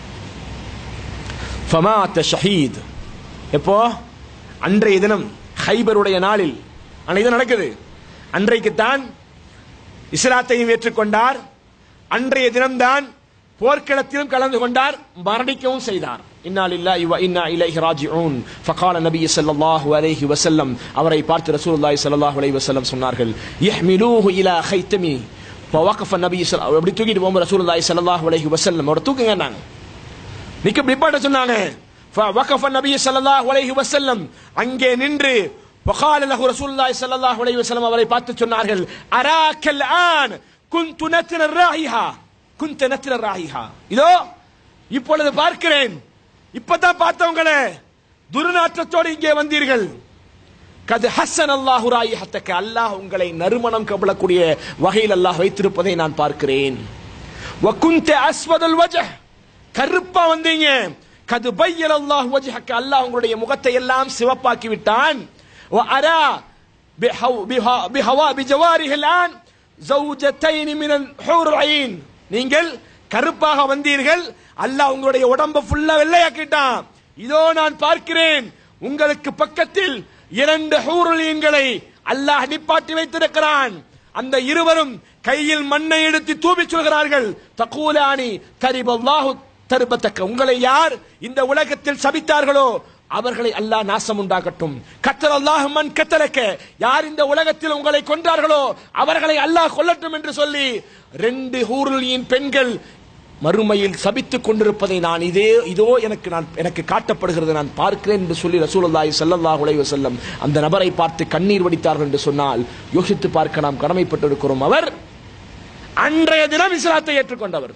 ஃபமாத்த ஷஹீத் எப்போ அன்றைய தினம் ஹைபருடைய நாளில் அன்றைய தினம் நடக்குது அன்றைக்குத்தான் இஸ்லாத்தையும் ஏற்றுக்கொண்டார் அன்றைய தினம்தான் போர்க்களத்திலும் கலந்து கொண்டார் மரணிக்கவும் செய்தார் இன்னா லில்லாஹி வ இன்னா இலைஹி ராஜிஊன் ஃபகால நபி ஸல்லல்லாஹு அலைஹி வஸல்லம் அவரை பார்த்து ரசூலுல்லாஹி ஸல்லல்லாஹு அலைஹி வஸல்லம் சொன்னார்கள் யஹ்மிலூஹு இலா கைத்தமி ஃபவகஃப நபி ஸல்லல்லாஹு அப்படி தூக்கிட்டு போகும்போது ரசூலுல்லாஹி ஸல்லல்லாஹு அலைஹி வஸல்லம் அவர் தூக்குங்கன்னாங்க நிக்க நிப்பாட்ட சொன்னாங்க فوقف النبي صلى الله عليه وسلم அங்கே நின்று وقال له رسول الله صلى الله عليه وسلم அவரை பார்த்து சொன்னார்கள் அராக்க الآن كنت نتن الراحها كنت نتن الراحها இதோ இப்பொழுது பார்க்கிறேன் இப்பதான் பார்த்தவங்களே துர்நாற்றத்தோடு இங்கே வந்தீர்கள் கது ஹசன் அல்லாஹு ராயிஹத்தக்க அல்லாஹ் உங்களை நறுமணம் கபலக்கூடிய வகையில் அல்லாஹ் வைத்திருப்பதை நான் பார்க்கிறேன் வகுந்த அஸ்வதல் வஜஹ் கருப்பா வந்தீங்க கது பையல் அல்லாஹ் வஜஹக்க அல்லாஹ் உங்களுடைய முகத்தை எல்லாம் சிவப்பாக்கி விட்டான் وأرى بحو بها بهوا بجواره الآن زوجتين من الحور العين நீங்கள் கருப்பாக வந்தீர்கள் அல்லாஹ் உங்களுடைய உடம்ப ஃபுல்லா வெள்ளையாக்கிட்டான் இதோ நான் பார்க்கிறேன் உங்களுக்கு பக்கத்தில் இரண்டு ஹூருலீன்களை அல்லாஹ் நிப்பாட்டி வைத்திருக்கிறான் அந்த இருவரும் கையில் மண்ணை எடுத்து தூவி சொல்கிறார்கள் தகூலானி கரிபல்லாஹு தருபத்தக்க உங்களை யார் இந்த உலகத்தில் சபித்தார்களோ அவர்களை அல்லாஹ் நாசம் உண்டாகட்டும் கத்தர் அல்லாஹ் மன் கத்தலக்க யார் இந்த உலகத்தில் உங்களை கொன்றார்களோ அவர்களை அல்லாஹ் கொல்லட்டும் என்று சொல்லி ரெண்டு ஹூருலியின் பெண்கள் மறுமையில் சபித்துக் கொண்டிருப்பதை நான் இதே இதோ எனக்கு நான் எனக்கு காட்டப்படுகிறது நான் பார்க்கிறேன் என்று சொல்லி ரசூலுல்லாஹி ஸல்லல்லாஹு அலைஹி வஸல்லம் அந்த நபரை பார்த்து கண்ணீர் வடித்தார்கள் என்று சொன்னால் யோசித்து பார்க்க நாம் கடமைப்பட்டிருக்கிறோம் அவர் அன்றைய தினம் இஸ்லாத்தை ஏற்றுக்கொண்டவர்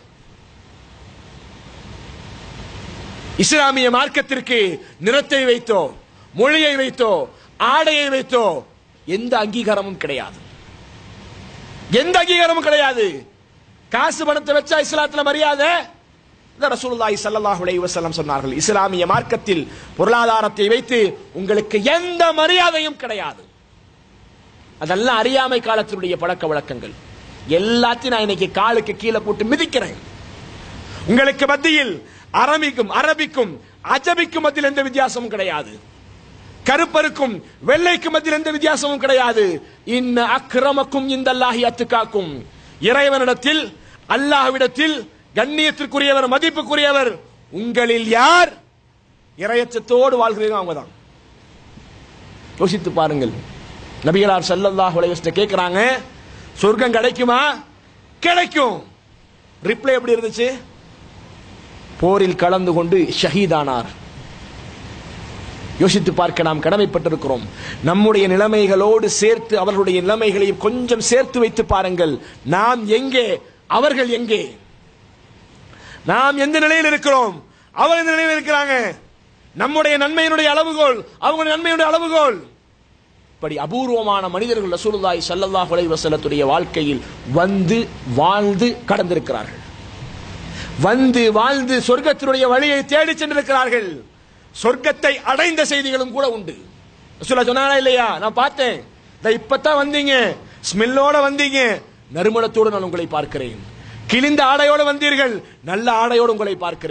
இஸ்லாமிய மார்க்கத்திற்கு நிறத்தை வைத்தோ மொழியை வைத்தோ ஆடையை வைத்தோ எந்த அங்கீகாரமும் கிடையாது எந்த அங்கீகாரமும் கிடையாது காசு பணத்தை வச்சா இஸ்லாத்துல மரியாதை இந்த ரசூலுல்லாஹி ஸல்லல்லாஹு அலைஹி வஸல்லம் சொன்னார்கள் இஸ்லாமிய மார்க்கத்தில் பொருளாதாரத்தை வைத்து உங்களுக்கு எந்த மரியாதையும் கிடையாது அதெல்லாம் அறியாமை காலத்தினுடைய பழக்க வழக்கங்கள் எல்லாத்தையும் நான் இன்னைக்கு காலுக்கு கீழே போட்டு மிதிக்கிறேன் உங்களுக்கு மத்தியில் அரபிக்கும் அரபிக்கும் அஜபிக்கும் மத்தியில் எந்த வித்தியாசமும் கிடையாது கருப்பருக்கும் வெள்ளைக்கும் மத்தியில் எந்த வித்தியாசமும் கிடையாது இன்ன அக்கிரமக்கும் இந்த அல்லாஹி அத்துக்காக்கும் இறைவனிடத்தில் அல்லாஹ்விடத்தில் கண்ணியத்திற்குரியவர் மதிப்புக்குரியவர் உங்களில் யார் இறையச்சத்தோடு வாழ்கிறீங்க அவங்க தான் யோசித்து பாருங்கள் நபிகளார் ஸல்லல்லாஹு அலைஹி வஸல்லம் கேக்குறாங்க சொர்க்கம் கிடைக்குமா கிடைக்கும் ரிப்ளை எப்படி இருந்துச்சு போரில் கலந்து கொண்டு ஷஹீதானார் யோசித்து பார்க்க நாம் கடமைப்பட்டிருக்கிறோம் நம்முடைய நிலைமைகளோடு சேர்த்து அவர்களுடைய நிலைமைகளையும் கொஞ்சம் சேர்த்து வைத்து பாருங்கள் நாம் எங்கே அவர்கள் எங்கே நாம் எந்த நிலையில் இருக்கிறோம் அவர் எந்த நிலையில் இருக்கிறாங்க நம்முடைய நன்மையினுடைய அளவுகோல் அவங்களுடைய நன்மையுடைய அளவுகோல் இப்படி அபூர்வமான மனிதர்கள் ரசூலுல்லாஹி ஸல்லல்லாஹு அலைஹி வஸல்லத்துடைய வாழ்க்கையில் வந்து வாழ்ந்து கடந்திருக்கிறார்கள் வந்து வாழ்ந்து சொர்க்கத்தினுடைய வழியை தேடி சென்றிருக்கிறார்கள் சொர்க்கத்தை அடைந்த செய்திகளும் கூட உண்டு ரசூலா சொன்னாரா இல்லையா நான் பார்த்தேன் இதை இப்பதான் வந்தீங்க ஸ்மெல்லோட வந்தீங்க நறுமணத்தோடு நான் உங்களை பார்க்கிறேன் கிழிந்த ஆடையோடு வந்தீர்கள் நல்ல ஆடையோடு உங்களை பார்க்கிறேன்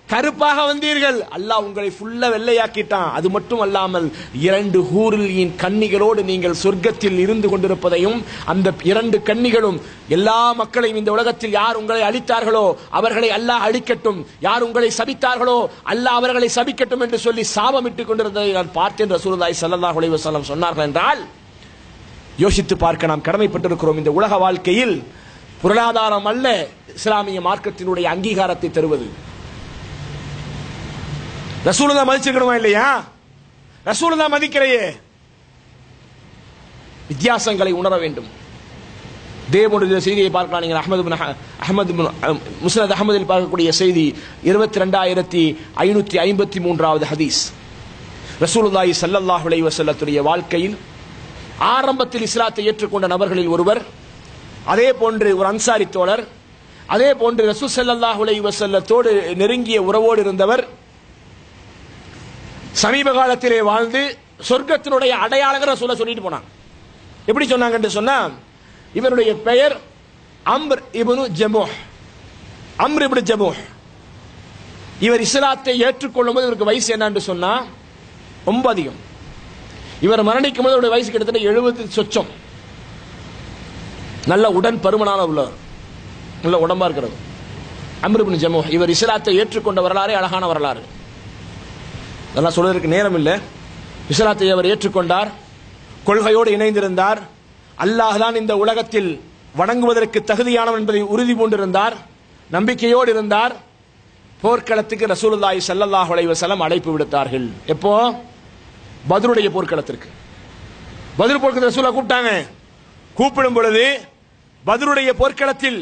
கருப்பாக வந்தீர்கள் அல்லாஹ் உங்களை ஃபுல்லா வெள்ளையாக்கிட்டான் அது மட்டும் அல்லாமல் இரண்டு ஹூரில் கன்னிகளோடு நீங்கள் சொர்க்கத்தில் இருந்து கொண்டிருப்பதையும் அந்த இரண்டு கன்னிகளும் எல்லா மக்களையும் இந்த உலகத்தில் யார் உங்களை அழித்தார்களோ அவர்களை அல்லாஹ் அழிக்கட்டும் யார் உங்களை சபித்தார்களோ அல்லாஹ் அவர்களை சபிக்கட்டும் என்று சொல்லி சாபமிட்டுக் கொண்டிருந்ததை நான் பார்த்தேன் ரசூலுல்லாஹி ஸல்லல்லாஹு அலைஹி வஸல்லம் சொன்னார்கள் என்றால் யோசித்து பார்க்க நாம் கடமைப்பட்டிருக்கிறோம் இந்த உலக வாழ்க்கையில் பொருளாதாரம் அல்ல இஸ்லாமிய மார்க்கத்தினுடைய அங்கீகாரத்தை தருவது ரசூலுதா மதிச்சிருக்கணுமா இல்லையா ரசூலுதா மதிக்கலையே வித்தியாசங்களை உணர வேண்டும் தேவனுடைய செய்தியை பார்க்கலாம் நீங்கள் அஹமது பின் அஹ- அஹமது பின் அஹ், முஸ்னத் அஹமதில் பார்க்கக்கூடிய செய்தி இருபத்தி ரெண்டாயிரத்தி ஐநூத்தி ஐம்பத்தி மூன்றாவது ஹதீஸ் ரசூலுல்லாஹி ஸல்லல்லாஹு அலைஹி வஸல்லத்துடைய வாழ்க்கையில் ஆரம்பத்தில் இஸ்லாத்தை ஏற்றுக்கொண்ட நபர்களில் ஒருவர் அதே போன்று ஒரு அன்சாரி தோழர் அதே போன்று ரசூல் ஸல்லல்லாஹு அலைஹி வஸல்லத்தோடு நெருங்கிய உறவோடு இருந்தவர் சமீப காலத்திலே வாழ்ந்து சொர்க்கத்தினுடைய அடையாளங்கிற சொல்ல சொல்லிட்டு போனாங்க எப்படி சொன்னாங்கன்னு சொன்னா இவருடைய பெயர் அம்ர் இப்னு ஜமூஹ் அம்ர் இப்னு ஜமூஹ் இவர் இஸ்லாத்தை ஏற்றுக்கொள்ளும் போது இவருக்கு வயசு என்னன்னு சொன்னா ரொம்ப அதிகம் இவர் மரணிக்கும் போது அவருடைய வயசு கிட்டத்தட்ட எழுபது சொச்சம் நல்ல உடன் பருமனான உள்ளவர் நல்ல உடம்பா இருக்கிறது அம்ர் இப்னு ஜமூஹ் இவர் இஸ்லாத்தை ஏற்றுக்கொண்ட வரலாறு அழகான வரலாறு அதெல்லாம் சொல்வதற்கு நேரம் இல்லை இஸ்லாத்தை அவர் ஏற்றுக்கொண்டார் கொள்கையோடு இணைந்திருந்தார் அல்லாஹ் தான் இந்த உலகத்தில் வணங்குவதற்கு தகுதியானவன் என்பதை உறுதி பூண்டிருந்தார் நம்பிக்கையோடு இருந்தார் போர்க்களத்துக்கு ரசூலுல்லாஹி ஸல்லல்லாஹு அலைஹி வஸல்லம் அழைப்பு விடுத்தார்கள் எப்போ பத்ருடைய போர்க்களத்திற்கு பத்ரு போர்க்களத்தில் ரசூலா கூப்பிட்டாங்க கூப்பிடும் பொழுது பத்ருடைய போர்க்களத்தில்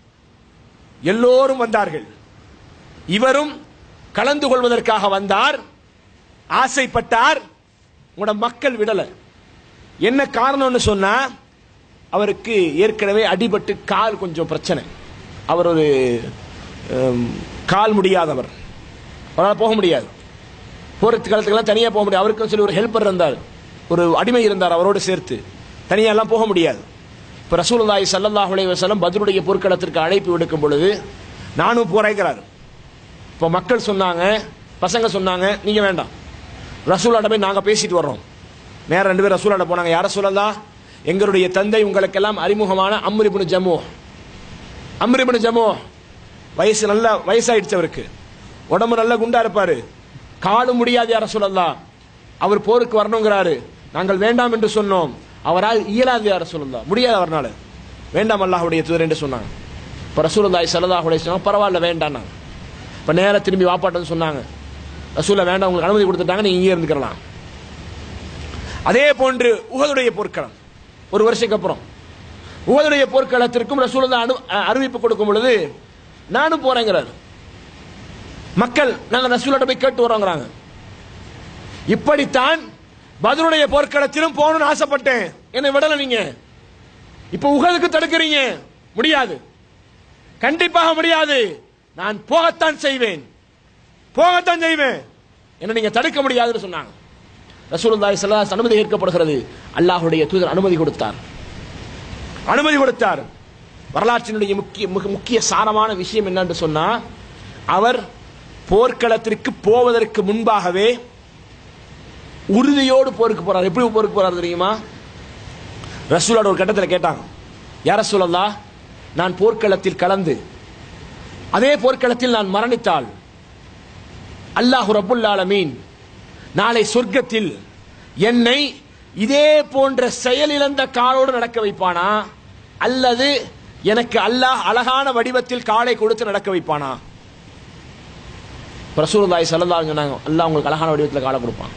எல்லோரும் வந்தார்கள் இவரும் கலந்து கொள்வதற்காக வந்தார் ஆசைப்பட்டார் உங்களோட மக்கள் விடல என்ன காரணம்னு சொன்னா அவருக்கு ஏற்கனவே அடிபட்டு கால் கொஞ்சம் பிரச்சனை அவர் ஒரு ஹம், கால் முடியாதவர் அவரால் போக முடியாது போறதுக்கு காலத்துக்கெல்லாம் தனியாக போக முடியாது அவருக்கும் சொல்லி ஒரு ஹெல்ப்பர் இருந்தார் ஒரு அடிமை இருந்தார் அவரோடு சேர்த்து தனியாக எல்லாம் போக முடியாது இப்போ ரசூலுல்லாஹி ஸல்லல்லாஹு அலைஹி வஸல்லம் பத்ருடைய போர்க்களத்திற்கு அழைப்பு விடுக்கும் பொழுது நானும் போறேங்கிறார் இப்போ மக்கள் சொன்னாங்க பசங்க சொன்னாங்க நீங்க வேண்டாம் ரசூலாட்ட போய் நாங்க பேசிட்டு வர்றோம் நேரம் ரெண்டு பேர் ரசூலாட்ட போனாங்க யார சொல்லலாம் எங்களுடைய தந்தை உங்களுக்கெல்லாம் அறிமுகமான அம்ரிபுனு ஜமு அம்ரிபுனு ஜமு வயசு நல்ல வயசாயிடுச்சு அவருக்கு உடம்பு நல்ல குண்டா இருப்பாரு காலு முடியாது யார சொல்லலாம் அவர் போருக்கு வரணுங்கிறாரு நாங்கள் வேண்டாம் என்று சொன்னோம் அவரால் இயலாது யார சொல்லலாம் முடியாது அவர்னால வேண்டாம் அல்லாஹ்வுடைய தூதர் என்று சொன்னாங்க இப்போ ரசூலுல்லாஹி ஸல்லல்லாஹு அலைஹி வஸல்லம் பரவாயில்ல வேண்டாம் இப்போ நேரா திரும்பி வாப்பாட்டன்னு சொன்னாங்க ரசூலா வேண்டாம் உங்களுக்கு அனுமதி கொடுத்துட்டாங்க நீங்க இங்கே இருந்துக்கலாம் அதே போன்று உகதுடைய போர்க்களம் ஒரு வருஷத்துக்கு அப்புறம் உகதுடைய போர்க்களத்திற்கும் ரசூலுல்லாஹ் அனு அ- அறிவிப்பு கொடுக்கும் பொழுது நானும் போறேங்கிறாரு மக்கள் நாங்க ரசூலாட்ட போய் கேட்டு வரோங்கிறாங்க இப்படித்தான் பத்ருடைய போர்க்களத்திலும் போகணும்னு ஆசைப்பட்டேன் என்னை விடல நீங்க இப்ப உகதுக்கு தடுக்கிறீங்க முடியாது கண்டிப்பாக முடியாது நான் போகத்தான் செய்வேன் போகத்தான் செய்வேன் என்ன நீங்க தடுக்க முடியாதுன்னு சொன்னாங்க ரசூலுல்லாஹி ஸல்லல்லாஹு அலைஹி வஸல்லம் அனுமதி கேட்கப்படுகிறது அல்லாஹ்வுடைய தூதர் அனுமதி கொடுத்தார் அனுமதி கொடுத்தார் வரலாற்றினுடைய முக்கிய மிக முக்கிய சாரமான விஷயம் என்னன்னு சொன்னா அவர் போர்க்களத்திற்கு போவதற்கு முன்பாகவே உறுதியோடு போருக்கு போறார் எப்படி போருக்கு போறார் தெரியுமா ரசூலோட ஒரு கட்டத்தில் கேட்டாங்க யார சொல்லலா நான் போர்க்களத்தில் கலந்து அதே போர்க்களத்தில் நான் மரணித்தால் அல்லாஹு ரப்புல் ஆலமீன் நாளை சொர்க்கத்தில் என்னை இதே போன்ற செயலிழந்த காலோடு நடக்க வைப்பானா அல்லது எனக்கு அல்லாஹ் அழகான வடிவத்தில் காலை கொடுத்து நடக்க வைப்பானா ரசூலுல்லாஹி ஸல்லல்லாஹு அலைஹி சொன்னாங்க அல்லாஹ் உங்களுக்கு அழகான வடிவத்தில் காலை கொடுப்பான்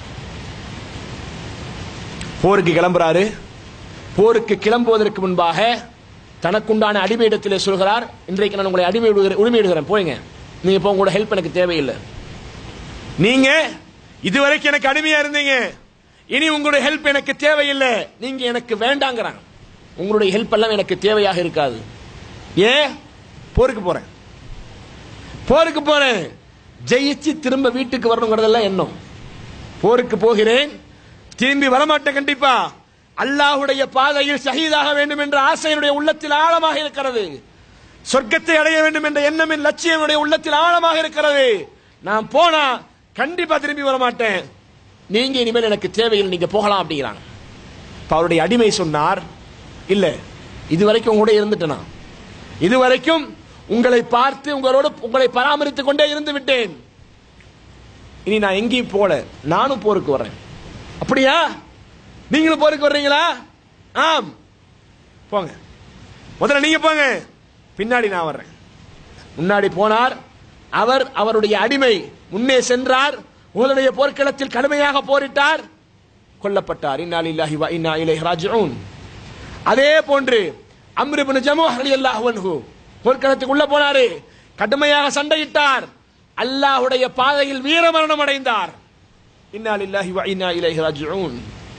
போருக்கு கிளம்புறாரு போருக்கு கிளம்புவதற்கு முன்பாக தனக்குண்டான அடிமையிடத்திலே சொல்கிறார் இன்றைக்கு நான் உங்களை அடிமை விடுகிறேன் உரிமையிடுகிறேன் போய்ங்க நீங்க இப்போ உங்களோட ஹெல்ப் எனக்கு தேவையில்லை நீங்க இதுவரைக்கும் எனக்கு அடிமையா இருந்தீங்க இனி உங்களுடைய ஹெல்ப் எனக்கு தேவையில்லை நீங்க எனக்கு வேண்டாங்கிறாங்க உங்களுடைய ஹெல்ப் எல்லாம் எனக்கு தேவையாக இருக்காது ஏன் போருக்கு போறேன் போருக்கு போறேன் ஜெயிச்சு திரும்ப வீட்டுக்கு வரணுங்கிறதெல்லாம் எண்ணம் போருக்கு போகிறேன் திரும்பி வரமாட்டேன் கண்டிப்பா அல்லாஹுடைய பாதையில் ஷஹீதாக வேண்டும் என்ற ஆசை என்னுடைய உள்ளத்தில் ஆழமாக இருக்கிறது சொர்க்கத்தை அடைய வேண்டும் என்ற எண்ணம் என் லட்சியம் என்னுடைய உள்ளத்தில் ஆழமாக இருக்கிறது நான் போனா கண்டிப்பா திரும்பி வர மாட்டேன் நீங்க இனிமேல் எனக்கு தேவையில் நீங்க போகலாம் அப்படிங்கிறாங்க இப்ப அவருடைய அடிமை சொன்னார் இல்ல இதுவரைக்கும் உங்க கூட இருந்துட்டேனா இதுவரைக்கும் உங்களை பார்த்து உங்களோடு உங்களை பராமரித்துக் கொண்டே இருந்து விட்டேன் இனி நான் எங்கேயும் போல நானும் போருக்கு வர்றேன் அப்படியா நீங்களும் போருக்கு வர்றீங்களா ஆம் போங்க முதல்ல நீங்க போங்க பின்னாடி நான் வர்றேன் முன்னாடி போனார் அவர் அவருடைய அடிமை முன்னே சென்றார் உங்களுடைய போர்க்களத்தில் கடுமையாக போரிட்டார் கொல்லப்பட்டார் இன்னா லில்லாஹி வ இன்னா இலைஹி ராஜிஊன் அதே போன்று அம்ர் இப்னு ஜமூஹ் ரலியல்லாஹு அன்ஹு போர்க்களத்துக்கு உள்ள போனாரு கடுமையாக சண்டையிட்டார் அல்லாஹ்வுடைய பாதையில் வீரமரணம் அடைந்தார் இன்னா லில்லாஹி வ இன்னா இலைஹி ராஜிஊன்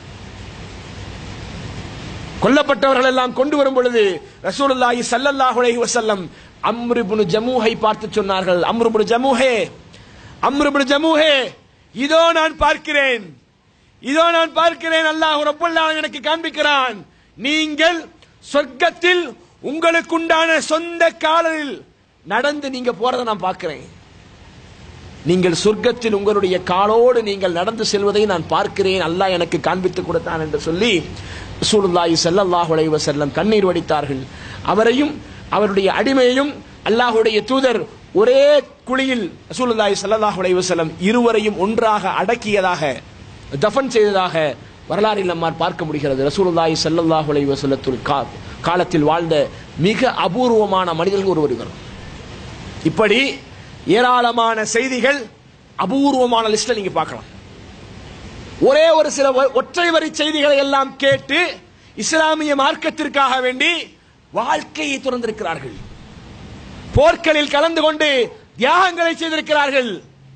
கொல்லப்பட்டவர்கள் எல்லாம் கொண்டு வரும் பொழுது ரசூலுல்லாஹி ஸல்லல்லாஹு அலைஹி வஸல்லம் அம்ர் இப்னு ஜமூஹை பார்த்து சொன்னார்கள் அம்ர் இப்னு ஜமூஹே அம்ர் இப்னு ஜமூஹே இதோ நான் பார்க்கிறேன் இதோ நான் பார்க்கிறேன் அல்லாஹ் ரப்பல் ஆலமீன் எனக்கு காண்பிக்கிறான் நீங்கள் சொர்க்கத்தில் உங்களுக்குண்டான சொந்த காலில் நடந்து நீங்க போறதை நான் பார்க்கிறேன் நீங்கள் சொர்க்கத்தில் உங்களுடைய காலோடு நீங்கள் நடந்து செல்வதை நான் பார்க்கிறேன் அல்லாஹ் எனக்கு காண்பித்து கொடுத்தான் என்று சொல்லி ரசூலுல்லாஹி ஸல்லல்லாஹு அலைஹி வஸல்லம் கண்ணீர் வடித்தார்கள் அவரையும் அவருடைய அடிமையையும் அல்லாஹ்வுடைய தூதர் ஒரே குழியில் ரசூலுல்லாஹி ஸல்லல்லாஹு அலைஹி வஸல்லம் இருவரையும் ஒன்றாக அடக்கியதாக தஃபன் செய்ததாக வரலாறில் நம்மால் பார்க்க முடிகிறது ரசூலுல்லாஹி ஸல்லல்லாஹு அலைஹி வஸல்லத்துல் கா- காலத்தில் வாழ்ந்த மிக அபூர்வமான மனிதர்கள் ஒருவர் இவர் இப்படி ஏராளமான செய்திகள் அபூர்வமான லிஸ்ட்ல நீங்க பார்க்கலாம் ஒரே ஒரு சில ஒ- ஒற்றை வரி செய்திகளை எல்லாம் கேட்டு இஸ்லாமிய மார்க்கத்திற்காக வேண்டி வாழ்க்கையை துறந்திருக்கிறார்கள் போர்க்களில் கலந்து கொண்டு தியாகங்களை செய்திருக்கிறார்கள்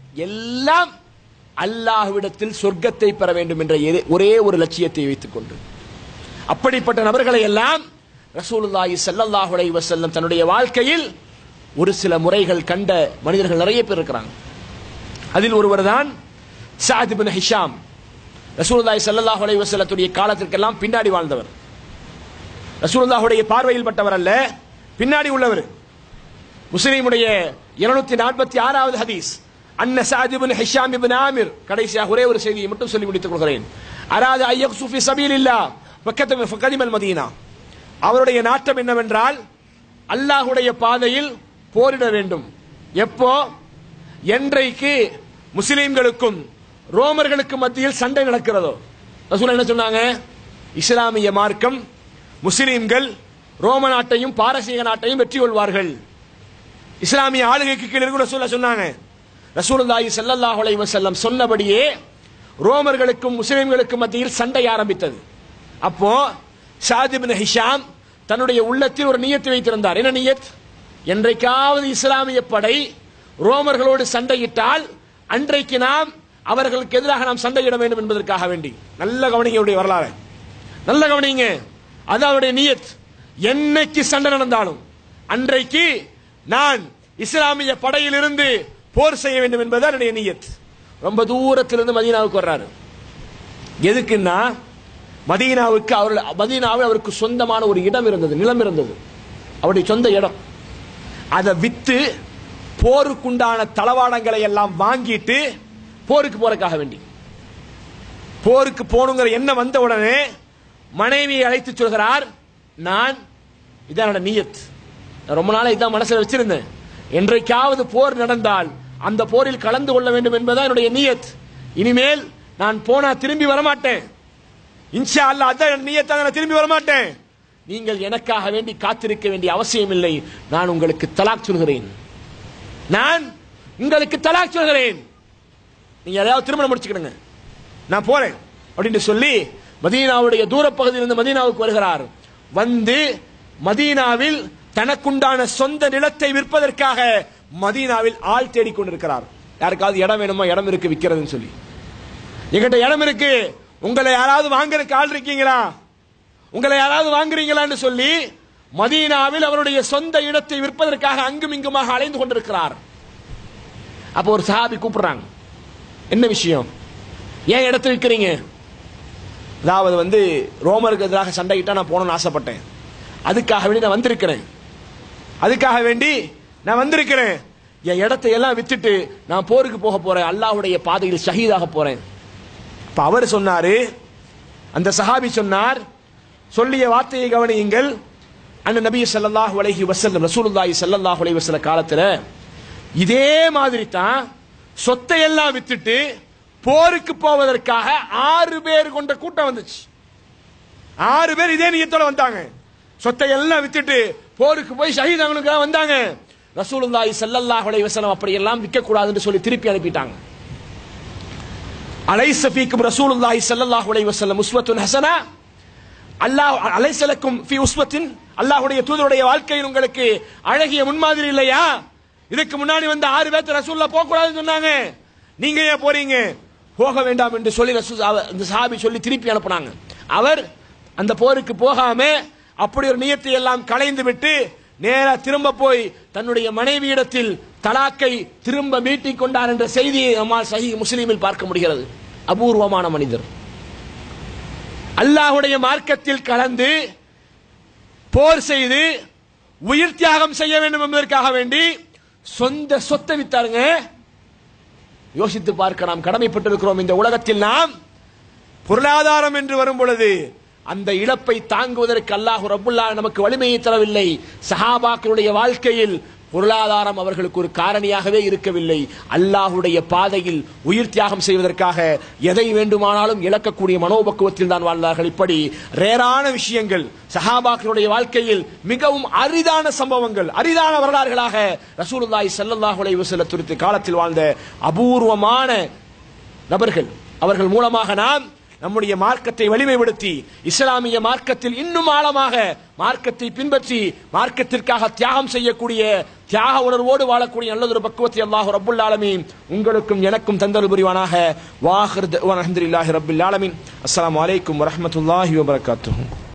எல்லாம் அல்லாஹ்விடத்தில் சொர்க்கத்தை பெற வேண்டும் என்ற எதே- ஒரே ஒரு லட்சியத்தை வைத்துக் கொண்டு அப்படிப்பட்ட நபர்களை எல்லாம் ரசூலுல்லாஹி ஸல்லல்லாஹு அலைஹி வஸல்லம் தன்னுடைய வாழ்க்கையில் ஒரு சில முறைகள் கண்ட மனிதர்கள் நிறைய பேர் இருக்கிறாங்க அதில் ஒருவர் தான் சாத் இப்னு ஹிஷாம் ரசூலுல்லாஹி ஸல்லல்லாஹு அலைஹி வஸல்லத்துடைய காலத்திற்கெல்லாம் பின்னாடி வாழ்ந்தவர் ரசூலுல்லாஹுடைய பார்வையில் பட்டவர் அல்ல பின்னாடி உள்ளவர் முஸ்லீமுடைய இருநூத்தி நாற்பத்தி ஆறாவது ஹதீஸ் அன்ன சாத் இப்னு ஹிஷாம் இப்னு ஆமிர் கடைசியாக ஒரே ஒரு செய்தியை மட்டும் சொல்லி முடித்துக் கொள்கிறேன் அராத ஐயக் சுஃபி சபீலில்லா பக்கத்து ஃபகதிமல் மதீனா அவருடைய நாட்டம் என்னவென்றால் அல்லாஹ்வுடைய பாதையில் போரிட வேண்டும் எப்போ என்றைக்கு முஸ்லிம்களுக்கும் ரோமர்களுக்கும் மத்தியில் சண்டை நடக்கிறதோ ரசூல் என்ன சொன்னாங்க இஸ்லாமிய மார்க்கம் முஸ்லிம்கள் ரோம நாட்டையும் பாரசீக நாட்டையும் வெற்றி கொள்வார்கள் இஸ்லாமிய ஆளுகைக்கு கீழ் இருக்கிற ரசூலா சொன்னாங்க ரசூலுல்லாஹி ஸல்லல்லாஹு அலைஹி வஸல்லம் சொன்னபடியே ரோமர்களுக்கும் முஸ்லிம்களுக்கும் மத்தியில் சண்டை ஆரம்பித்தது அப்போ ஷாத் இப்னு ஹிஷாம் தன்னுடைய உள்ளத்தில் ஒரு நியத்தை வைத்திருந்தார் என்ன நியத் என்றைக்காவது இஸ்லாமிய படை ரோமர்களோடு சண்டையிட்டால் அன்றைக்கு நாம் அவர்களுக்கு எதிராக நாம் சண்டையிட வேண்டும் என்பதற்காக வேண்டி நல்ல கவனிங்க இவருடைய வரலாறு நல்ல கவனிங்க அது அவருடைய நியத் என்னைக்கு சண்டை நடந்தாலும் அன்றைக்கு நான் இஸ்லாமிய படையிலிருந்து போர் செய்ய வேண்டும் என்பது என்னுடைய நியத் ரொம்ப தூரத்திலிருந்து மதீனாவுக்கு வர்றாரு எதுக்குன்னா மதீனாவுக்கு அவர்கள் மதீனாவில் அவருக்கு சொந்தமான ஒரு இடம் இருந்தது நிலம் இருந்தது அவருடைய சொந்த இடம் அதை வித்து போருக்குண்டான தளவாடங்களை எல்லாம் வாங்கிட்டு போருக்கு போறதுக்காக வேண்டி போருக்கு போகணுங்கிற எண்ணம் வந்த உடனே மனைவியை அழைத்து சொல்கிறார் நான் இதான் என்னோட நியத் நான் ரொம்ப நாளா இதான் மனசுல வச்சிருந்தேன் என்றைக்காவது போர் நடந்தால் அந்த போரில் கலந்து கொள்ள வேண்டும் என்பதுதான் என்னுடைய நியத் இனிமேல் நான் போனா திரும்பி வரமாட்டேன் இன்ஷா அல்லாஹ் அதான் என் நியத்தாக நான் திரும்பி வரமாட்டேன் நீங்கள் எனக்காக வேண்டி காத்திருக்க வேண்டிய அவசியம் இல்லை நான் உங்களுக்கு தலாக் சொல்கிறேன் நான் உங்களுக்கு தலாக் சொல்கிறேன் நீங்க ஏதாவது திருமணம் முடிச்சுக்கிடுங்க நான் போறேன் அப்படின்னு சொல்லி மதீனாவுடைய தூரப்பகுதியிலிருந்து மதீனாவுக்கு வருகிறார் வந்து மதீனாவில் தனக்குண்டான சொந்த நிலத்தை விற்பதற்காக மதீனாவில் ஆள் தேடிக் கொண்டிருக்கிறார் யாருக்காவது இடம் வேணுமா இடம் இருக்கு விற்கிறதுன்னு சொல்லி எங்கிட்ட இடம் இருக்கு உங்களை யாராவது வாங்குறதுக்கு ஆள் இருக்கீங்களா உங்களை யாராவது வாங்குறீங்களான்னு சொல்லி மதீனாவில் அவருடைய சொந்த இடத்தை விற்பதற்காக அங்கும் இங்குமாக அலைந்து கொண்டிருக்கிறார் அப்போ ஒரு சஹாபி கூப்பிடுறாங்க என்ன விஷயம் ஏன் இடத்தை விற்கிறீங்க அதாவது வந்து ரோமருக்கு எதிராக சண்டையிட்டா நான் போகணும்னு ஆசைப்பட்டேன் அதுக்காக வேண்டி நான் வந்திருக்கிறேன் அதுக்காக வேண்டி நான் வந்திருக்கிறேன் என் இடத்தை எல்லாம் வித்துட்டு நான் போருக்கு போக போறேன் அல்லாஹ்வுடைய பாதையில் ஷஹீதாக போறேன் அப்ப அவர் சொன்னாரு அந்த சஹாபி சொன்னார் சொல்லிய வார்த்தையை கவனியுங்கள் அண்ணன் நபி ஸல்லல்லாஹு அலைஹி வஸல்லம் ரசூலுல்லாஹி ஸல்லல்லாஹு அலைஹி வஸல்லம் காலத்துல இதே மாதிரி தான் சொத்தை எல்லாம் வித்துட்டு போருக்கு போவதற்காக ஆறு பேர் கொண்ட கூட்டம் வந்துச்சு ஆறு பேர் இதே நியத்தோட வந்தாங்க சொத்தை எல்லாம் வித்துட்டு போருக்கு போய் ஷஹீதாங்களுக்காக வந்தாங்க ரசூலுல்லாஹி ஸல்லல்லாஹு அலைஹி வஸல்லம் அப்படி எல்லாம் விற்க கூடாதுன்னு சொல்லி திருப்பி அனுப்பிட்டாங்க அலைஸ ஃபீக்கும் ரசூலுல்லாஹி ஸல்லல்லாஹு அலைஹி வஸல்லம் உஸ்வத்துன் ஹஸனா அல்லாஹ் அலைசலக்கும் ஃபி உஸ்வத்தின் அல்லாஹ்வுடைய தூதருடைய வாழ்க்கையில் உங்களுக்கு அழகிய முன்மாதிரி இல்லையா இதுக்கு முன்னாடி வந்த ஆறு பேர்த்த ரசூல்லா போக கூடாதுன்னு சொன்னாங்க நீங்க ஏன் போறீங்க போக வேண்டாம் என்று சொல்லி ரசூல் அவ- இந்த சஹாபி சொல்லி திருப்பி அனுப்புனாங்க அவர் அந்த போருக்கு போகாம அப்படி ஒரு நியத்தை எல்லாம் களைந்து விட்டு நேரா திரும்ப போய் தன்னுடைய மனைவியிடத்தில் தலாக்கை திரும்ப மீட்டிக் கொண்டார் என்ற செய்தியை நம்மால் சஹி முஸ்லீமில் பார்க்க முடிகிறது அபூர்வமான மனிதர் அல்லாஹ்வுடைய மார்க்கத்தில் கலந்து போர் செய்து உயிர் தியாகம் செய்ய வேண்டும் என்பதற்காக வேண்டி சொந்த சொத்தை வித்தாருங்க யோசித்து பார்க்க நாம் கடமைப்பட்டிருக்கிறோம் இந்த உலகத்தில் நாம் பொருளாதாரம் என்று வரும் பொழுது அந்த இழப்பை தாங்குவதற்கு அல்லாஹ் ரப்புல்லா நமக்கு வலிமையை தரவில்லை சஹாபாக்களுடைய வாழ்க்கையில் பொருளாதாரம் அவர்களுக்கு ஒரு காரணியாகவே இருக்கவில்லை அல்லாஹுடைய பாதையில் உயிர் தியாகம் செய்வதற்காக எதை வேண்டுமானாலும் இழக்கக்கூடிய மனோபக்குவத்தில் தான் வாழ்ந்தார்கள் இப்படி ரேரான விஷயங்கள் சஹாபாக்களுடைய வாழ்க்கையில் மிகவும் அரிதான சம்பவங்கள் அரிதான வரலாறுகளாக ரசூலுல்லாஹி ஸல்லல்லாஹு அலைஹி வஸல்லம் குறித்து காலத்தில் வாழ்ந்த அபூர்வமான நபர்கள் அவர்கள் மூலமாக நாம் நம்முடைய மார்க்கத்தை வலிமைப்படுத்தி இஸ்லாமிய மார்க்கத்தில் இன்னும் ஆழமாக மார்க்கத்தை பின்பற்றி மார்க்கத்திற்காக தியாகம் செய்யக்கூடிய தியாக உணர்வோடு வாழக்கூடிய நல்லதொரு பக்குவத்தை அல்லாஹ் ரப்புல் ஆலமீன் உங்களுக்கும் எனக்கும் தந்தல் புரிவானாக வாஹிர் அல்ஹம்துலில்லாஹி ரப்பில் ஆலமீன் அஸ்ஸலாமு அலைக்கும் வரஹ்மத்துல்லாஹி வபரகாத்துஹு